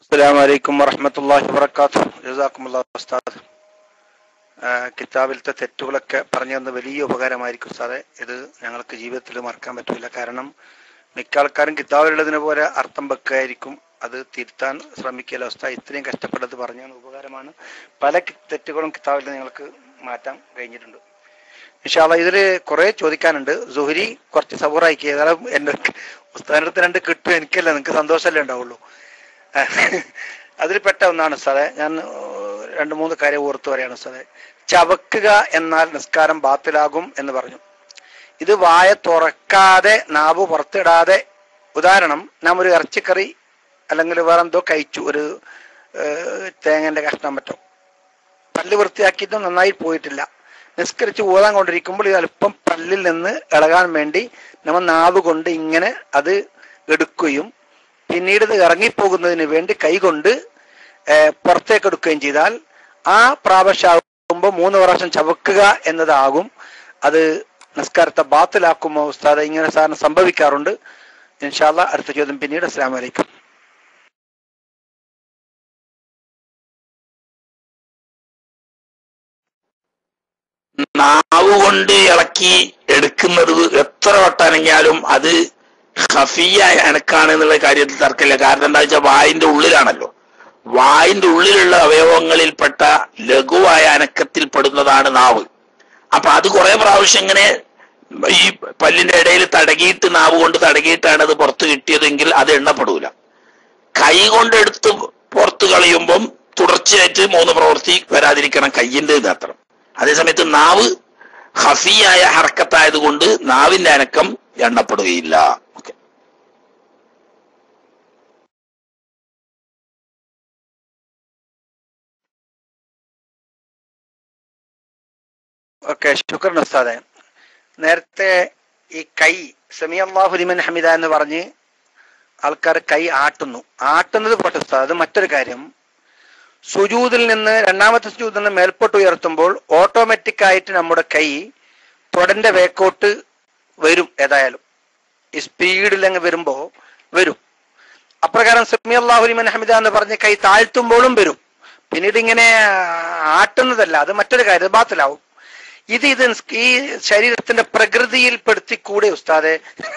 അസ്സലാമു അലൈക്കും വറഹ്മത്തുള്ളാഹി വബറകാതുഹു ജസാക്കുമുല്ലാഹു ഉസ്താദ് ആ, കിതാബിലത്തെ തെറ്റുകളൊക്കെ പറഞ്ഞു തന്ന വലിയ ഉപകാരമായിരിക്കും ഉസ്താദെ ഇത് ഞങ്ങൾക്ക് ജീവിതത്തിൽ മറക്കാൻ പറ്റില്ല കാരണം മിക്ക ആൾക്കാരും കിതാബിലുള്ളതിനെ പോലെ അർത്ഥം വെക്കുകയായിരിക്കും അത് തിരുത്താൻ ശ്രമിക്കില്ല ഉസ്താദ് ഇത്രയും കഷ്ടപ്പെട്ടത് പറഞ്ഞു തന്ന ഉപകാരമാണ് പല കി- തെറ്റുകളും കിതാബിൽ ഞങ്ങൾക്ക് മാറ്റാൻ കഴിഞ്ഞിട്ടുണ്ട് ഇൻഷാല്ല ഇതില് കുറെ ചോദിക്കാനുണ്ട് സുഹരി കുറച്ച് സബൂറായിക്കുക കാരണം എന്റെ ഉസ്താദിന്റെ അടുത്ത് രണ്ട് കിട്ടും എനിക്കല്ല നിങ്ങൾക്ക് സന്തോഷമല്ലേ ഉണ്ടാവുള്ളൂ അതിൽപ്പെട്ട ഒന്നാണ് സാറേ ഞാൻ ഏഹ്, രണ്ട് മൂന്ന് കാര്യം ഓർത്തു പറയാണ് സാറേ ചവക്കുക എന്നാൽ നിസ്കാരം ബാത്തിലാകും എന്ന് പറഞ്ഞു ഇത് വായ തുറക്കാതെ നാവ് പുറത്തിടാതെ ഉദാഹരണം നാം ഒരു ഇറച്ചിക്കറി അല്ലെങ്കിൽ വേറെ എന്തോ കഴിച്ചു ഒരു ഏഹ്, തേങ്ങന്റെ കഷ്ണം പറ്റോ പല്ല് വൃത്തിയാക്കിയിട്ട് നന്നായി പോയിട്ടില്ല നിസ്കരിച്ച് ഊതാൻ കൊണ്ടിരിക്കുമ്പോൾ ഇത് അല്പം പല്ലിൽ നിന്ന് ഇളകാൻ വേണ്ടി നമ്മൾ നാവ് കൊണ്ട് ഇങ്ങനെ അത് എടുക്കുകയും പിന്നീട് ഇത് ഇറങ്ങിപ്പോകുന്നതിന് വേണ്ടി കൈകൊണ്ട് ഏഹ്, പുറത്തേക്ക് എടുക്കുകയും ചെയ്താൽ ആ പ്രാവശ്യമാകുമ്പോൾ മൂന്ന് പ്രാവശ്യം ചവക്കുക എന്നതാകും അത് നിസ്കാരത്തെ ബാത്തിലാക്കുമോ ഉസ്താദ് ഇങ്ങനെ സാറിന് സംഭവിക്കാറുണ്ട് ഇൻഷാല്ല അടുത്ത ചോദ്യം പിന്നീട് അസ്സാം വലൈക്കും നാവ് കൊണ്ട് ഇളക്കി എടുക്കുന്നത് എത്ര വട്ടാണെങ്കിലും അത് ഹഫിയായ അനക്കാണ് എന്നുള്ള കാര്യത്തിൽ തർക്കമില്ല കാരണം എന്താ വെച്ചാൽ വായിന്റെ ഉള്ളിലാണല്ലോ വായിന്റെ ഉള്ളിലുള്ള അവയവങ്ങളിൽപ്പെട്ട ലഘുവായ അനക്കത്തിൽ പെടുന്നതാണ് നാവ് അപ്പൊ അത് കുറെ പ്രാവശ്യം ഇങ്ങനെ ഈ പല്ലിന്റെ ഇടയിൽ തടകിയിട്ട് നാവ് കൊണ്ട് തടകിയിട്ടാണ് അത് പുറത്ത് കിട്ടിയതെങ്കിൽ അത് എണ്ണപ്പെടൂല കൈ കൊണ്ടെടുത്ത് പുറത്ത് കളയുമ്പം തുടർച്ചയായിട്ട് മൂന്ന് പ്രവൃത്തി വരാതിരിക്കണം കയ്യിന്റെ മാത്രം അതേസമയത്ത് നാവ് ഹഫിയായ ഹർക്കത്തായത് കൊണ്ട് നാവിന്റെ അനക്കം എണ്ണപ്പെടുകയില്ല ഓക്കെ ഓക്കെ ശുക്രൻ ഉസ്താദെ നേരത്തെ ഈ കൈ സമി അള്ളാഹു ലിമൻ ഹമിദ എന്ന് പറഞ്ഞ് ആൾക്കാർ കൈ ആട്ടുന്നു ആട്ടുന്നത് പോട്ടെ ഉസ്താദ് അത് മറ്റൊരു കാര്യം സുജൂതിൽ നിന്ന് രണ്ടാമത്തെ സുജൂതിൽ നിന്ന് മേൽപോട്ട് ഉയർത്തുമ്പോൾ ഓട്ടോമാറ്റിക് ആയിട്ട് നമ്മുടെ കൈ തൊടന്റെ വേക്കോട്ട് വരും ഏതായാലും ഈ സ്പീഡിൽ അങ്ങ് വരുമ്പോ വരും അപ്രകാരം സമി അള്ളാഹു ലിമൻ ഹമിദ എന്ന് പറഞ്ഞ് കൈ താഴ്ത്തുമ്പോഴും വരും പിന്നീട് ഇങ്ങനെ ആട്ടുന്നതല്ല അത് മറ്റൊരു കാര്യം അത് ബാത്തിലാവും ഇത് ഇത് ഈ ശരീരത്തിന്റെ പ്രകൃതിയിൽ പെടുത്തിക്കൂടെ ഉസ്താദെ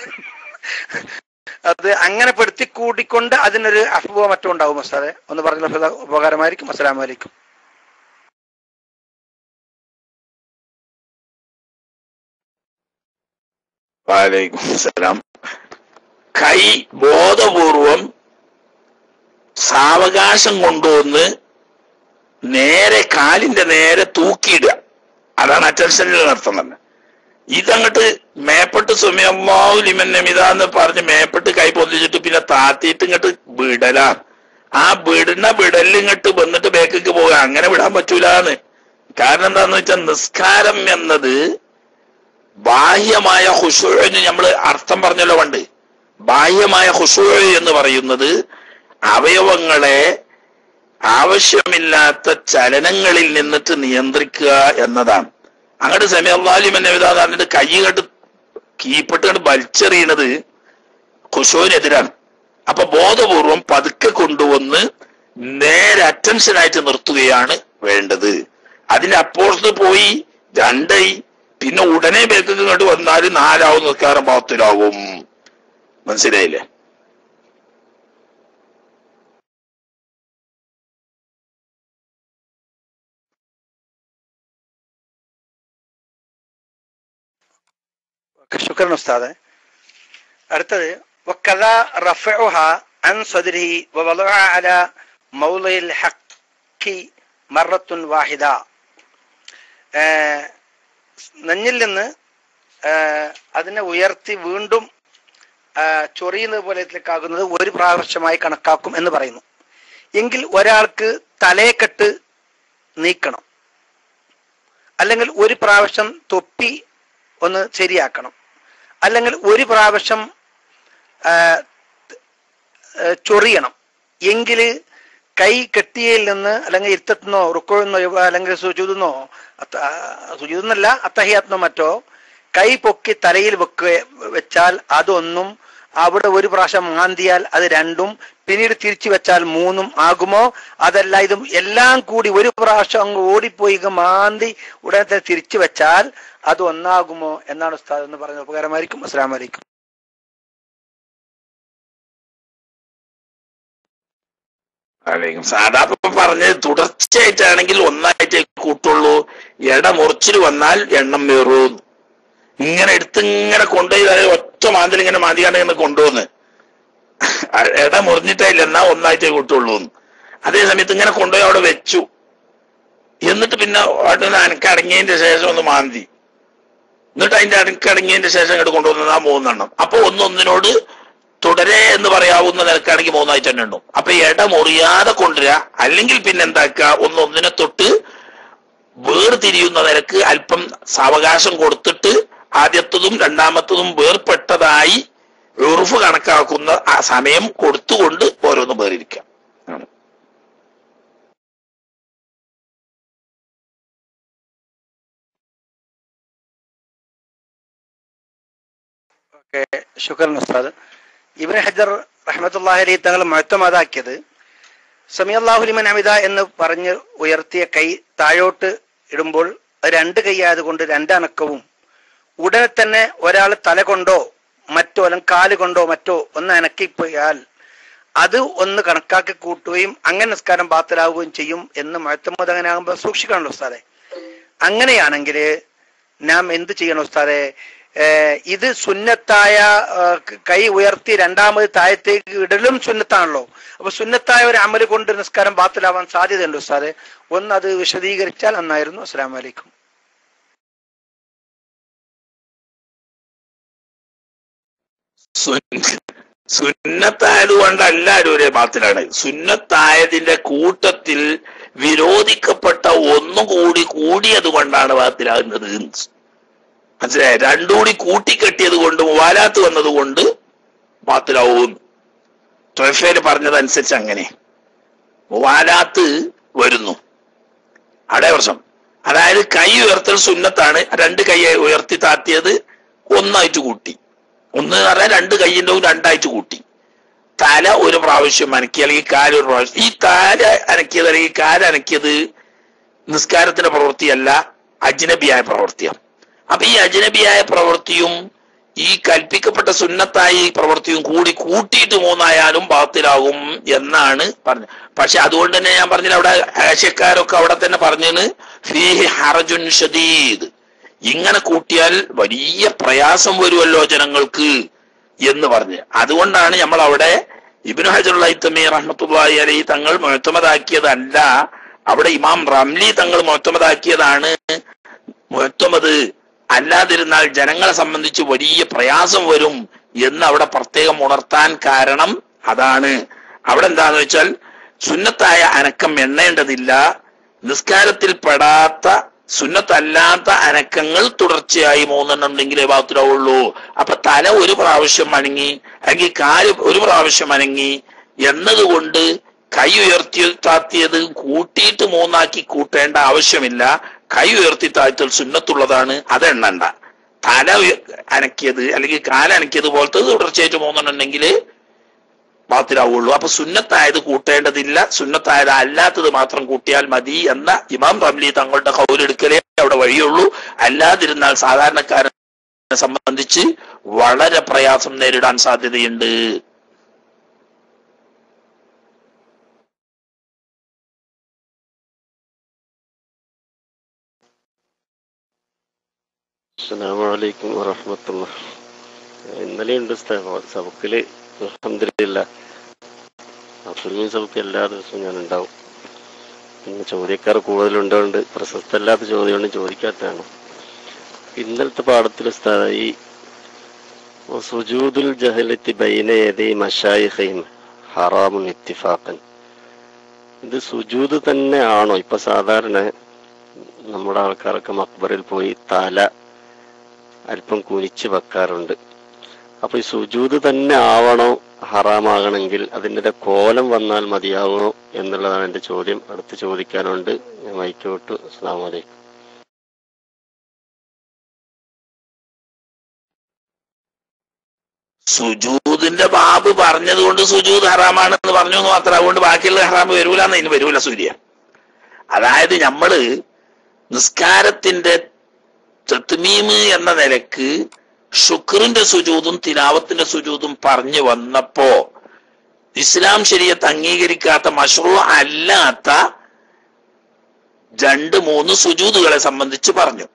അത് അങ്ങനെ പെടുത്തിക്കൂടിക്കൊണ്ട് അതിനൊരു അഫുവോ മറ്റോ ഉണ്ടാവും ഉസ്താദെ ഒന്ന് പറഞ്ഞ ഉപകാരമായിരിക്കും അസ്സലാമു അലൈക്കും വാലൈക്കും സലാം കൈ ബോധപൂർവം സാവകാശം കൊണ്ടുവന്ന് നേരെ കാലിന്റെ നേരെ തൂക്കിയിടുക അതാണ് അറ്റൻഷനിൽ അർത്ഥം തന്നെ ഇതങ്ങട്ട് മേപ്പെട്ട് സുമിയമ്മാവു ലിമൻ നമിത എന്ന് പറഞ്ഞ് മേപ്പെട്ട് കൈ പൊന്തിച്ചിട്ട് പിന്നെ താത്തിയിട്ട് ഇങ്ങോട്ട് വിടലാ ആ വിടുന്ന വിടലിൽ ഇങ്ങോട്ട് വന്നിട്ട് ബേക്കിക്ക് പോകുക അങ്ങനെ വിടാൻ പറ്റൂലാന്ന് കാരണം എന്താന്ന് വെച്ചാൽ നിസ്കാരം എന്നത് ബാഹ്യമായ ഹുഷുവിന് നമ്മൾ അർത്ഥം പറഞ്ഞല്ലോ പണ്ട് ബാഹ്യമായ ഹുഷു എന്ന് പറയുന്നത് അവയവങ്ങളെ ആവശ്യമില്ലാത്ത ചലനങ്ങളിൽ നിന്നിട്ട് നിയന്ത്രിക്കുക എന്നതാണ് അങ്ങോട്ട് സമയല്ലാലിം എന്നെ വിധാ പറഞ്ഞിട്ട് കൈ കണ്ട് കീപ്പിട്ട് കണ്ട് വലിച്ചെറിയണത് ഖുഷുവിനെതിരാണ് അപ്പൊ ബോധപൂർവം പതുക്കെ കൊണ്ടുവന്ന് നേരെ അറ്റൻഷനായിട്ട് നിർത്തുകയാണ് വേണ്ടത് അതിന് അപ്പുറത്ത് പോയി രണ്ടായി പിന്നെ ഉടനെ ബേക്ക് ഇങ്ങോട്ട് വന്നാൽ നാലാവും നിൽക്കാറും ഭാഗത്തിലാവും മനസ്സിലായില്ലേ ഓക്കെ ശുക്രൻ ഉസ്താദെ അടുത്തത് وكذا رفعها عن صدره ووضعها على موضع الحق مرة واحدة നെഞ്ഞിൽ നിന്ന് ഏഹ്, അതിനെ ഉയർത്തി വീണ്ടും ഏഹ്, ചൊറിയുന്നത് പോലെയാകുന്നത് ഒരു പ്രാവശ്യമായി കണക്കാക്കും എന്ന് പറയുന്നു എങ്കിൽ ഒരാൾക്ക് തലയെക്കെട്ട് നീക്കണം അല്ലെങ്കിൽ ഒരു പ്രാവശ്യം തൊപ്പി ഒന്ന് ശരിയാക്കണം അല്ലെങ്കിൽ ഒരു പ്രാവശ്യം ആ, ആ, ചൊറിയണം എങ്കിൽ കൈ കെട്ടിയയിൽ നിന്ന് അല്ലെങ്കിൽ ഇരുത്തത്തുനിന്നോ റുക്കോയെന്നോ അല്ലെങ്കിൽ സുജൂതെന്നോ സുജൂതെന്നല്ല അത്തഹിയാത്തിനോ മറ്റോ കൈ പൊക്കി തലയിൽ വെക്കുക വെച്ചാൽ അതൊന്നും അവിടെ ഒരു പ്രാവശ്യം മാന്തിയാൽ അത് രണ്ടും പിന്നീട് തിരിച്ചു വെച്ചാൽ മൂന്നും ആകുമോ അതല്ല ഇതും എല്ലാം കൂടി ഒരു പ്രാവശ്യം അങ്ങ് ഓടിപ്പോയി ഇങ്ങ് മാന്തി ഉടനെ തന്നെ തിരിച്ചു വെച്ചാൽ അത് ഒന്നാകുമോ എന്നാണ് ഉസ്താദ് എന്ന് പറഞ്ഞത് ഉപകാരമായിരിക്കും അസ്സലാം വലൈക്കും അല്ലെങ്കിൽ സാധാരണ ഇപ്പൊ പറഞ്ഞത് തുടർച്ചയായിട്ടാണെങ്കിൽ ഒന്നായിട്ടേ കൂട്ടുള്ളൂ ഇട മുറിച്ചിൽ വന്നാൽ എണ്ണം വേറൂ ഇങ്ങനെ എടുത്ത് ഇങ്ങനെ കൊണ്ടുപോയി അതായത് ഒറ്റ മാന്തിൽ ഇങ്ങനെ മാന്തിക്കാണ്ട് ഇങ്ങനെ കൊണ്ടുവന്ന് ഇട മുറിഞ്ഞിട്ടില്ല എന്നാ ഒന്നായിട്ടേ കൂട്ടുള്ളൂ അതേ സമയത്ത് ഇങ്ങനെ കൊണ്ടുപോയി അവിടെ വെച്ചു എന്നിട്ട് പിന്നെ അവിടെ അനക്ക് അടങ്ങിയതിന്റെ ശേഷം ഒന്ന് മാന്തി എന്നിട്ട് അതിന്റെ അനക്ക് അടങ്ങിയതിന്റെ ശേഷം ഇങ്ങോട്ട് കൊണ്ടുവന്നത് ആ മൂന്നെണ്ണം അപ്പൊ ഒന്നൊന്നിനോട് തുടരെ എന്ന് പറയാവുന്ന നിലക്കാണെങ്കിൽ മൂന്നായിട്ട് തന്നെ ഉണ്ടോ അപ്പൊ ഇട മുറിയാതെ കൊണ്ടുവരിക അല്ലെങ്കിൽ പിന്നെ എന്താക്കുക ഒന്നൊന്നിനെ തൊട്ട് വേർതിരിയുന്ന നിലക്ക് അല്പം സാവകാശം കൊടുത്തിട്ട് ആദ്യത്തതും രണ്ടാമത്തതും വേർപെട്ടതായി ഉറുഫ് കണക്കാക്കുന്ന ആ സമയം കൊടുത്തുകൊണ്ട് ഓരോന്ന് വേറിരിക്കാം ആണ്. ഓക്കെ ശുക്രൻ ഉസ്താദ് ഇബ്ൻ ഹജർ റഹ്മത്തുള്ളാഹി അലൈഹി തങ്ങൾ മുഴത്തമാതാക്കിയത് സമയല്ലാഹുലിമൻ അമിത എന്ന് പറഞ്ഞ് ഉയർത്തിയ കൈ താഴോട്ട് ഇടുമ്പോൾ അത് രണ്ട് കൈ ആയതുകൊണ്ട് രണ്ടനക്കവും ഉടനെ തന്നെ ഒരാൾ തല കൊണ്ടോ മറ്റോ അല്ലെങ്കിൽ കാല് കൊണ്ടോ മറ്റോ ഒന്ന് അനക്കിപ്പോയാൽ അത് ഒന്ന് കണക്കാക്കി കൂട്ടുകയും അങ്ങനെ നിസ്കാരം ബാത്തിലാവുകയും ചെയ്യും എന്ന് മുഴത്തമ്മത് അങ്ങനെ ആകുമ്പോൾ സൂക്ഷിക്കണല്ലോ ഉസ്താദെ അങ്ങനെയാണെങ്കിൽ നാം എന്ത് ചെയ്യണം ഉസ്താദെ ഏഹ് ഇത് സുന്നത്തായ ഏഹ് ക- കൈ ഉയർത്തി രണ്ടാമത് താഴത്തേക്ക് ഇടലും സുന്നത്താണല്ലോ അപ്പൊ സുന്നത്തായ ഒരു അമല് കൊണ്ട് നിസ്കാരം ബാത്തിലാവാൻ സാധ്യതയുണ്ട് ഉസ്താദെ ഒന്ന് അത് വിശദീകരിച്ചാൽ നന്നായിരുന്നു അസ്സലാമു അലൈക്കും സുന്ന- സുന്നത്തായത് കൊണ്ടല്ല ഒരു ബാത്തിലാണ് സുന്നത്തായതിന്റെ കൂട്ടത്തിൽ വിരോധിക്കപ്പെട്ട ഒന്നുകൂടി കൂടിയത് കൊണ്ടാണ് ബാത്തിലാകുന്നത് മനസ്സിലായ രണ്ടുകൂടി കൂട്ടിക്കെട്ടിയത് കൊണ്ട് മുവാലാത്ത് വന്നത് കൊണ്ട് ബാത്തിലാവും തൊഫേല് പറഞ്ഞതനുസരിച്ച് അങ്ങനെ മുവാലാത്ത് വരുന്നു അവിടെ പ്രശ്നം അതായത് കൈ ഉയർത്തൽ സുന്നത്താണ് രണ്ട് കൈ ഉയർത്തി താത്തിയത് ഒന്നായിട്ട് കൂട്ടി ഒന്ന് എന്ന് പറഞ്ഞാൽ രണ്ട് കൈയിൻ്റെവും രണ്ടായിട്ട് കൂട്ടി തല ഒരു പ്രാവശ്യം അനക്കി അല്ലെങ്കിൽ കാല് ഒരു പ്രാവശ്യം ഈ തല അനക്കിയത് അല്ലെങ്കിൽ കാല് അനക്കിയത് നിസ്കാരത്തിന്റെ പ്രവൃത്തിയല്ല അജ്നബിയായ പ്രവൃത്തിയാണ് അപ്പൊ ഈ അജ്നബിയായ പ്രവൃത്തിയും ഈ കൽപ്പിക്കപ്പെട്ട സുന്നത്തായ ഈ പ്രവൃത്തിയും കൂടി കൂട്ടിയിട്ട് മൂന്നായാലും ബാത്തിലാകും എന്നാണ് പറഞ്ഞത് പക്ഷെ അതുകൊണ്ട് തന്നെ ഞാൻ പറഞ്ഞില്ല അവിടെ ആശയക്കാരൊക്കെ അവിടെ തന്നെ പറഞ്ഞത് ഫീഹി ഹറജുൻ ഷദീദ് ഇങ്ങനെ കൂട്ടിയാൽ വലിയ പ്രയാസം വരുമല്ലോ ജനങ്ങൾക്ക് എന്ന് പറഞ്ഞ് അതുകൊണ്ടാണ് നമ്മൾ അവിടെ ഇബിനു ഹജറുൽ ഐത്തമി റഹ്മത്തുള്ളാഹി അലൈഹി തങ്ങൾ മുഴത്തമതാക്കിയതല്ല അവിടെ ഇമാം റംലി തങ്ങൾ മുഴത്തമതാക്കിയതാണ് മുഴത്തമത് അല്ലാതിരുന്നാൽ ജനങ്ങളെ സംബന്ധിച്ച് വലിയ പ്രയാസം വരും എന്ന് അവിടെ പ്രത്യേകം ഉണർത്താൻ കാരണം അതാണ് അവിടെ എന്താന്ന് വെച്ചാൽ സുന്നത്തായ അനക്കം എണ്ണേണ്ടതില്ല നിസ്കാരത്തിൽ പെടാത്ത സുന്നത്തല്ലാത്ത അനക്കങ്ങൾ തുടർച്ചയായി മൂന്നെണ്ണം ഉണ്ടെങ്കിലേ ബാത്തിലാവുള്ളൂ അപ്പൊ തല ഒരു പ്രാവശ്യം അനങ്ങി അല്ലെങ്കിൽ കാല് ഒരു പ്രാവശ്യം അനങ്ങി എന്നതുകൊണ്ട് കൈ ഉയർത്തി താത്തിയത് കൂട്ടിയിട്ട് മൂന്നാക്കി കൂട്ടേണ്ട ആവശ്യമില്ല കൈ ഉയർത്തി താഴ്ത്തൽ സുന്നത്തുള്ളതാണ് അത് എണ്ണണ്ട തല ഉയ- അനക്കിയത് അല്ലെങ്കിൽ കാലനക്കിയത് പോലത്തെ തുടർച്ചയായിട്ട് മൂന്നെണ്ണം ഉണ്ടെങ്കിൽ ബാത്തിലാവുള്ളൂ അപ്പൊ സുന്നത്തായത് കൂട്ടേണ്ടതില്ല സുന്നത്തായത് അല്ലാത്തത് മാത്രം കൂട്ടിയാൽ മതി എന്ന ഇമാം റംലി തങ്ങളുടെ കൗലെടുക്കലേ അവിടെ വഴിയുള്ളൂ അല്ലാതിരുന്നാൽ സാധാരണക്കാരനെ സംബന്ധിച്ച് വളരെ പ്രയാസം നേരിടാൻ സാധ്യതയുണ്ട് അസ്സലാമലൈക്കും വറഹമത്തുള്ള ഇന്നലെയുണ്ട് സബക്കില് അലഹമില്ല അസുലമീൻ സബക്ക് എല്ലാ ദിവസവും ഞാൻ ഉണ്ടാവും പിന്നെ ചോദ്യക്കാർ കൂടുതലുണ്ടോണ്ട് പ്രശസ്തല്ലാത്ത ചോദ്യമാണ് ചോദിക്കാത്തതാണ് ഇന്നലത്തെ പാഠത്തിൽ ഉസ്താദ് ഈ സുജൂദുൽ ജഹലത്തി ബൈന യദൈ മഷായിഖിൻ ഹറാമുൻ ഇത്തിഫാഖൻ ഇത് സുജൂദ് തന്നെ ആണോ ഇപ്പൊ സാധാരണ നമ്മുടെ ആൾക്കാരൊക്കെ മക്ബറിൽ പോയി തല അല്പം കുനിച്ച് വെക്കാറുണ്ട് അപ്പൊ ഈ സുജൂത് തന്നെ ആവണോ ഹറാമാകണമെങ്കിൽ അതിൻ്റെ കോലം വന്നാൽ മതിയാവണോ എന്നുള്ളതാണ് എന്റെ ചോദ്യം അടുത്ത് ചോദിക്കാനുണ്ട് ഞാൻ മൈക്ക് വിട്ടു അസ്സാം വലൈക്കും സുജൂത് സുജൂദിന്റെ ബാബ് പറഞ്ഞത് കൊണ്ട് സുജൂദ് ഹറാമാണ് എന്ന് പറഞ്ഞു എന്ന് മാത്രം അതുകൊണ്ട് ബാക്കിയുള്ള ഹറാം വരൂല എന്ന് ഇനി വരൂല സൂര്യ അതായത് നമ്മള് നിസ്കാരത്തിന്റെ തത്മീമ് എന്ന നിലക്ക് ശുക്രിന്റെ സുജൂതും തിലാവത്തിന്റെ സുജൂതും പറഞ്ഞു വന്നപ്പോ ഇസ്ലാം ശരീരത്ത് അംഗീകരിക്കാത്ത മഷ്റൂ അല്ലാത്ത രണ്ട് മൂന്ന് സുജൂതുകളെ സംബന്ധിച്ച് പറഞ്ഞു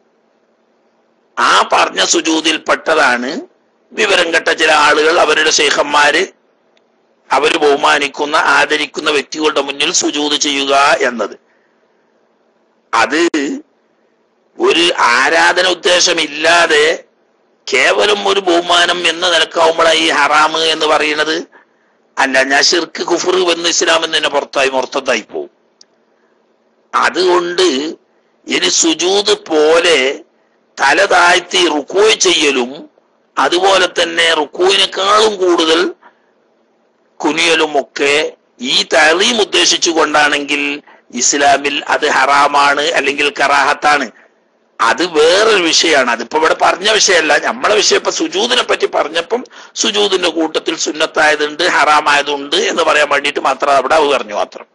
ആ പറഞ്ഞ സുജൂതിൽപ്പെട്ടതാണ് വിവരം കെട്ട ചില ആളുകൾ അവരുടെ ശേഖന്മാര് അവര് ബഹുമാനിക്കുന്ന ആദരിക്കുന്ന വ്യക്തികളുടെ മുന്നിൽ സുജൂത് ചെയ്യുക എന്നത് അത് ഒരു ആരാധന ഉദ്ദേശമില്ലാതെ കേവലം ഒരു ബഹുമാനം എന്ന നിലക്കാവുമ്പോഴാണ് ഈ ഹറാമ് എന്ന് പറയുന്നത് അല്ല ഞാൻ ഷിർക്ക് കുഫർ എന്ന് ഇസ്ലാമിൽ തന്നെ പുറത്തായി മുറത്തതായി പോവും അതുകൊണ്ട് ഇനി സുജൂത് പോലെ തല താഴ്ത്തി റുക്കോയ് ചെയ്യലും അതുപോലെ തന്നെ റുക്കോയിനേക്കാളും കൂടുതൽ കുനിയലും ഒക്കെ ഈ തലീം ഉദ്ദേശിച്ചുകൊണ്ടാണെങ്കിൽ ഇസ്ലാമിൽ അത് ഹറാമാണ് അല്ലെങ്കിൽ കറാഹത്താണ് അത് വേറൊരു വിഷയമാണ് അതിപ്പോ ഇവിടെ പറഞ്ഞ വിഷയമല്ല നമ്മളെ വിഷയം ഇപ്പൊ സുജൂദിനെ പറ്റി പറഞ്ഞപ്പം സുജൂദിന്റെ കൂട്ടത്തിൽ സുന്നത്തായതുണ്ട് ഹറാമായതുണ്ട് എന്ന് പറയാൻ വേണ്ടിയിട്ട് മാത്രം അവിടെ അത് പറഞ്ഞു മാത്രം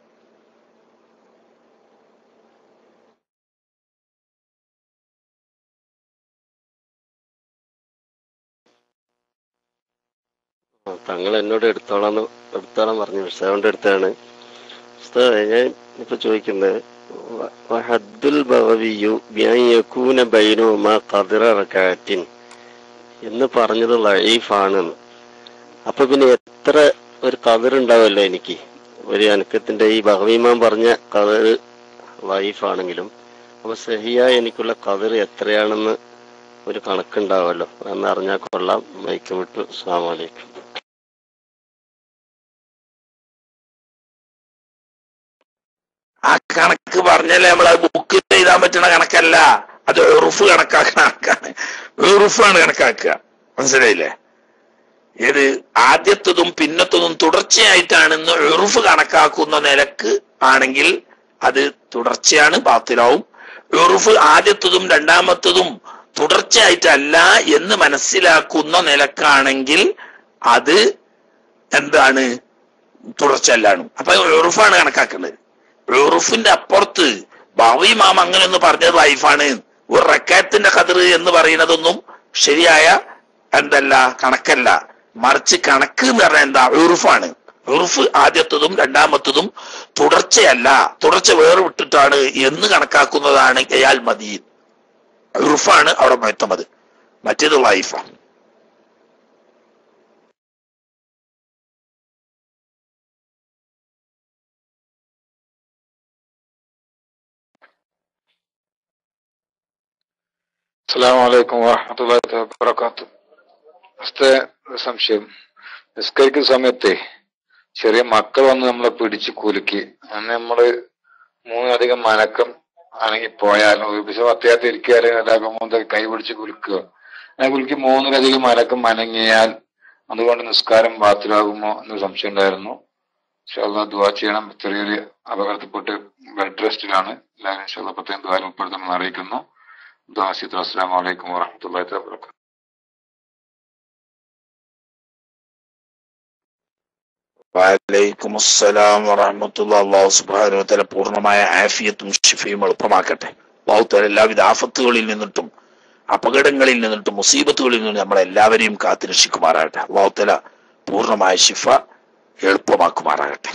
ആ, തങ്ങൾ എന്നോട് എടുത്തോളാന്ന് എടുത്തോളാൻ പറഞ്ഞു പക്ഷെ അതുകൊണ്ട് എടുത്താണ് ഉസ്താദേ, ഞാൻ ഇപ്പൊ ചോദിക്കുന്നത് വ- വഹദ്ദുൽ ബഗവിയു ബിഅൻ യകൂന ബൈനഹുമാ ഖദ്റ റകഅത്തിൻ എന്ന് പറഞ്ഞത് ലൈഫാണ് അപ്പൊ പിന്നെ എത്ര ഒരു കതിർ ഉണ്ടാവുമല്ലോ എനിക്ക് ഒരു അനക്കത്തിന്റെ ഈ ബഹവീമാൻ പറഞ്ഞ കതിർ ലൈഫാണെങ്കിലും അപ്പൊ സഹിയായ എനിക്കുള്ള കതിർ എത്രയാണെന്ന് ഒരു കണക്കുണ്ടാവുമല്ലോ എന്നറിഞ്ഞാൽ കൊള്ളാം മൈക്ക് വിട്ടു അസ്സാം വലൈക്കും ആ കണക്ക് പറഞ്ഞല്ലേ നമ്മൾ അത് ബുക്ക് എഴുതാൻ പറ്റുന്ന കണക്കല്ല അത് ഉറുഫ് കണക്കാക്കുന്ന കണക്കാണ് ഉറുഫാണ് കണക്കാക്കുക മനസ്സിലായില്ലേ ഏത് ആദ്യത്തതും പിന്നത്തതും തുടർച്ചയായിട്ടാണെന്ന് ഉറുഫ് കണക്കാക്കുന്ന നിലക്ക് ആണെങ്കിൽ അത് തുടർച്ചയാണ് ബാത്തിലാവും ഉറുഫ് ആദ്യത്തതും രണ്ടാമത്തതും തുടർച്ചയായിട്ടല്ല എന്ന് മനസ്സിലാക്കുന്ന നിലക്കാണെങ്കിൽ അത് എന്താണ് തുടർച്ചയല്ലാണ് അപ്പൊ ഉറുഫാണ് കണക്കാക്കേണ്ടത് ഉറുഫിന്റെ അപ്പുറത്ത് ബാവി മാം അങ്ങനെ ഒന്ന് പറഞ്ഞത് ലൈഫാണ് ഒരു റക്കാത്തിന്റെ കതിർ എന്ന് പറയുന്നതൊന്നും ശരിയായ എന്തല്ല കണക്കല്ല മറിച്ച് കണക്ക് എന്ന് പറഞ്ഞാൽ എന്താ ഉറുഫാണ് ഉറുഫ് ആദ്യത്തതും രണ്ടാമത്തതും തുടർച്ചയല്ല തുടർച്ച വേറെ വിട്ടിട്ടാണ് എന്ന് കണക്കാക്കുന്നതാണ് അയാൾ മതി ഉറുഫാണ് അവിടെ മൊത്തമത് മറ്റേത് ലൈഫാണ് അസ്സാം വലൈക്കും വാഹമത്തല്ലാ വബർക്കാത്തു ഫസ്റ്റ് ഒരു സംശയം നിസ്കരിക്കുന്ന സമയത്തെ ചെറിയ മക്കൾ വന്ന് നമ്മളെ പിടിച്ച് കുലുക്കി അങ്ങനെ നമ്മള് മൂന്നധികം മനക്കം ആണെങ്കിൽ പോയാലും ഒരു ദിവസം അത്യാവശ്യം ഇരിക്കുക അല്ലെങ്കിൽ എല്ലാവർക്കും മൂന്ന് കൈ പിടിച്ച് കുലുക്കുക അങ്ങനെ കുലുക്കി മൂന്നിലധികം മലക്കം അനങ്ങിയാൽ അതുകൊണ്ട് നിസ്കാരം ബാത്തിലാകുമോ എന്നൊരു സംശയം ഉണ്ടായിരുന്നു പക്ഷെ അള്ളാഹ് ദുവാ ചെയ്യണം ചെറിയൊരു അപകടത്തിൽപ്പെട്ട് ബെഡ് റെസ്റ്റിലാണ് എല്ലാവരും ഇൻഷാല്ലാ പ്രത്യേകം ദ്വാരം ഉൾപ്പെടുത്തണമെന്ന് അറിയിക്കുന്നു ദാസിത്ത് അസ്സാം വലൈക്കും വാഹമത്തല്ലാ വാബർക്കാത്തു വലൈക്കും അസ്സലാം വറഹമത്തുള്ള അള്ളാഹു സുബ്ഹാനഹു വതആല പൂർണ്ണമായ ആഫിയത്തും ഷിഫയും എളുപ്പമാക്കട്ടെ അള്ളാഹു തആല എല്ലാവിധ ആഫത്തുകളിൽ നിന്നിട്ടും അപകടങ്ങളിൽ നിന്നിട്ടും മുസീബത്തുകളിൽ നിന്നും നമ്മളെല്ലാവരെയും കാത്തുരക്ഷിക്കുമാറാകട്ടെ അള്ളാഹു തആല പൂർണ്ണമായ ഷിഫ എളുപ്പമാക്കുമാറാകട്ടെ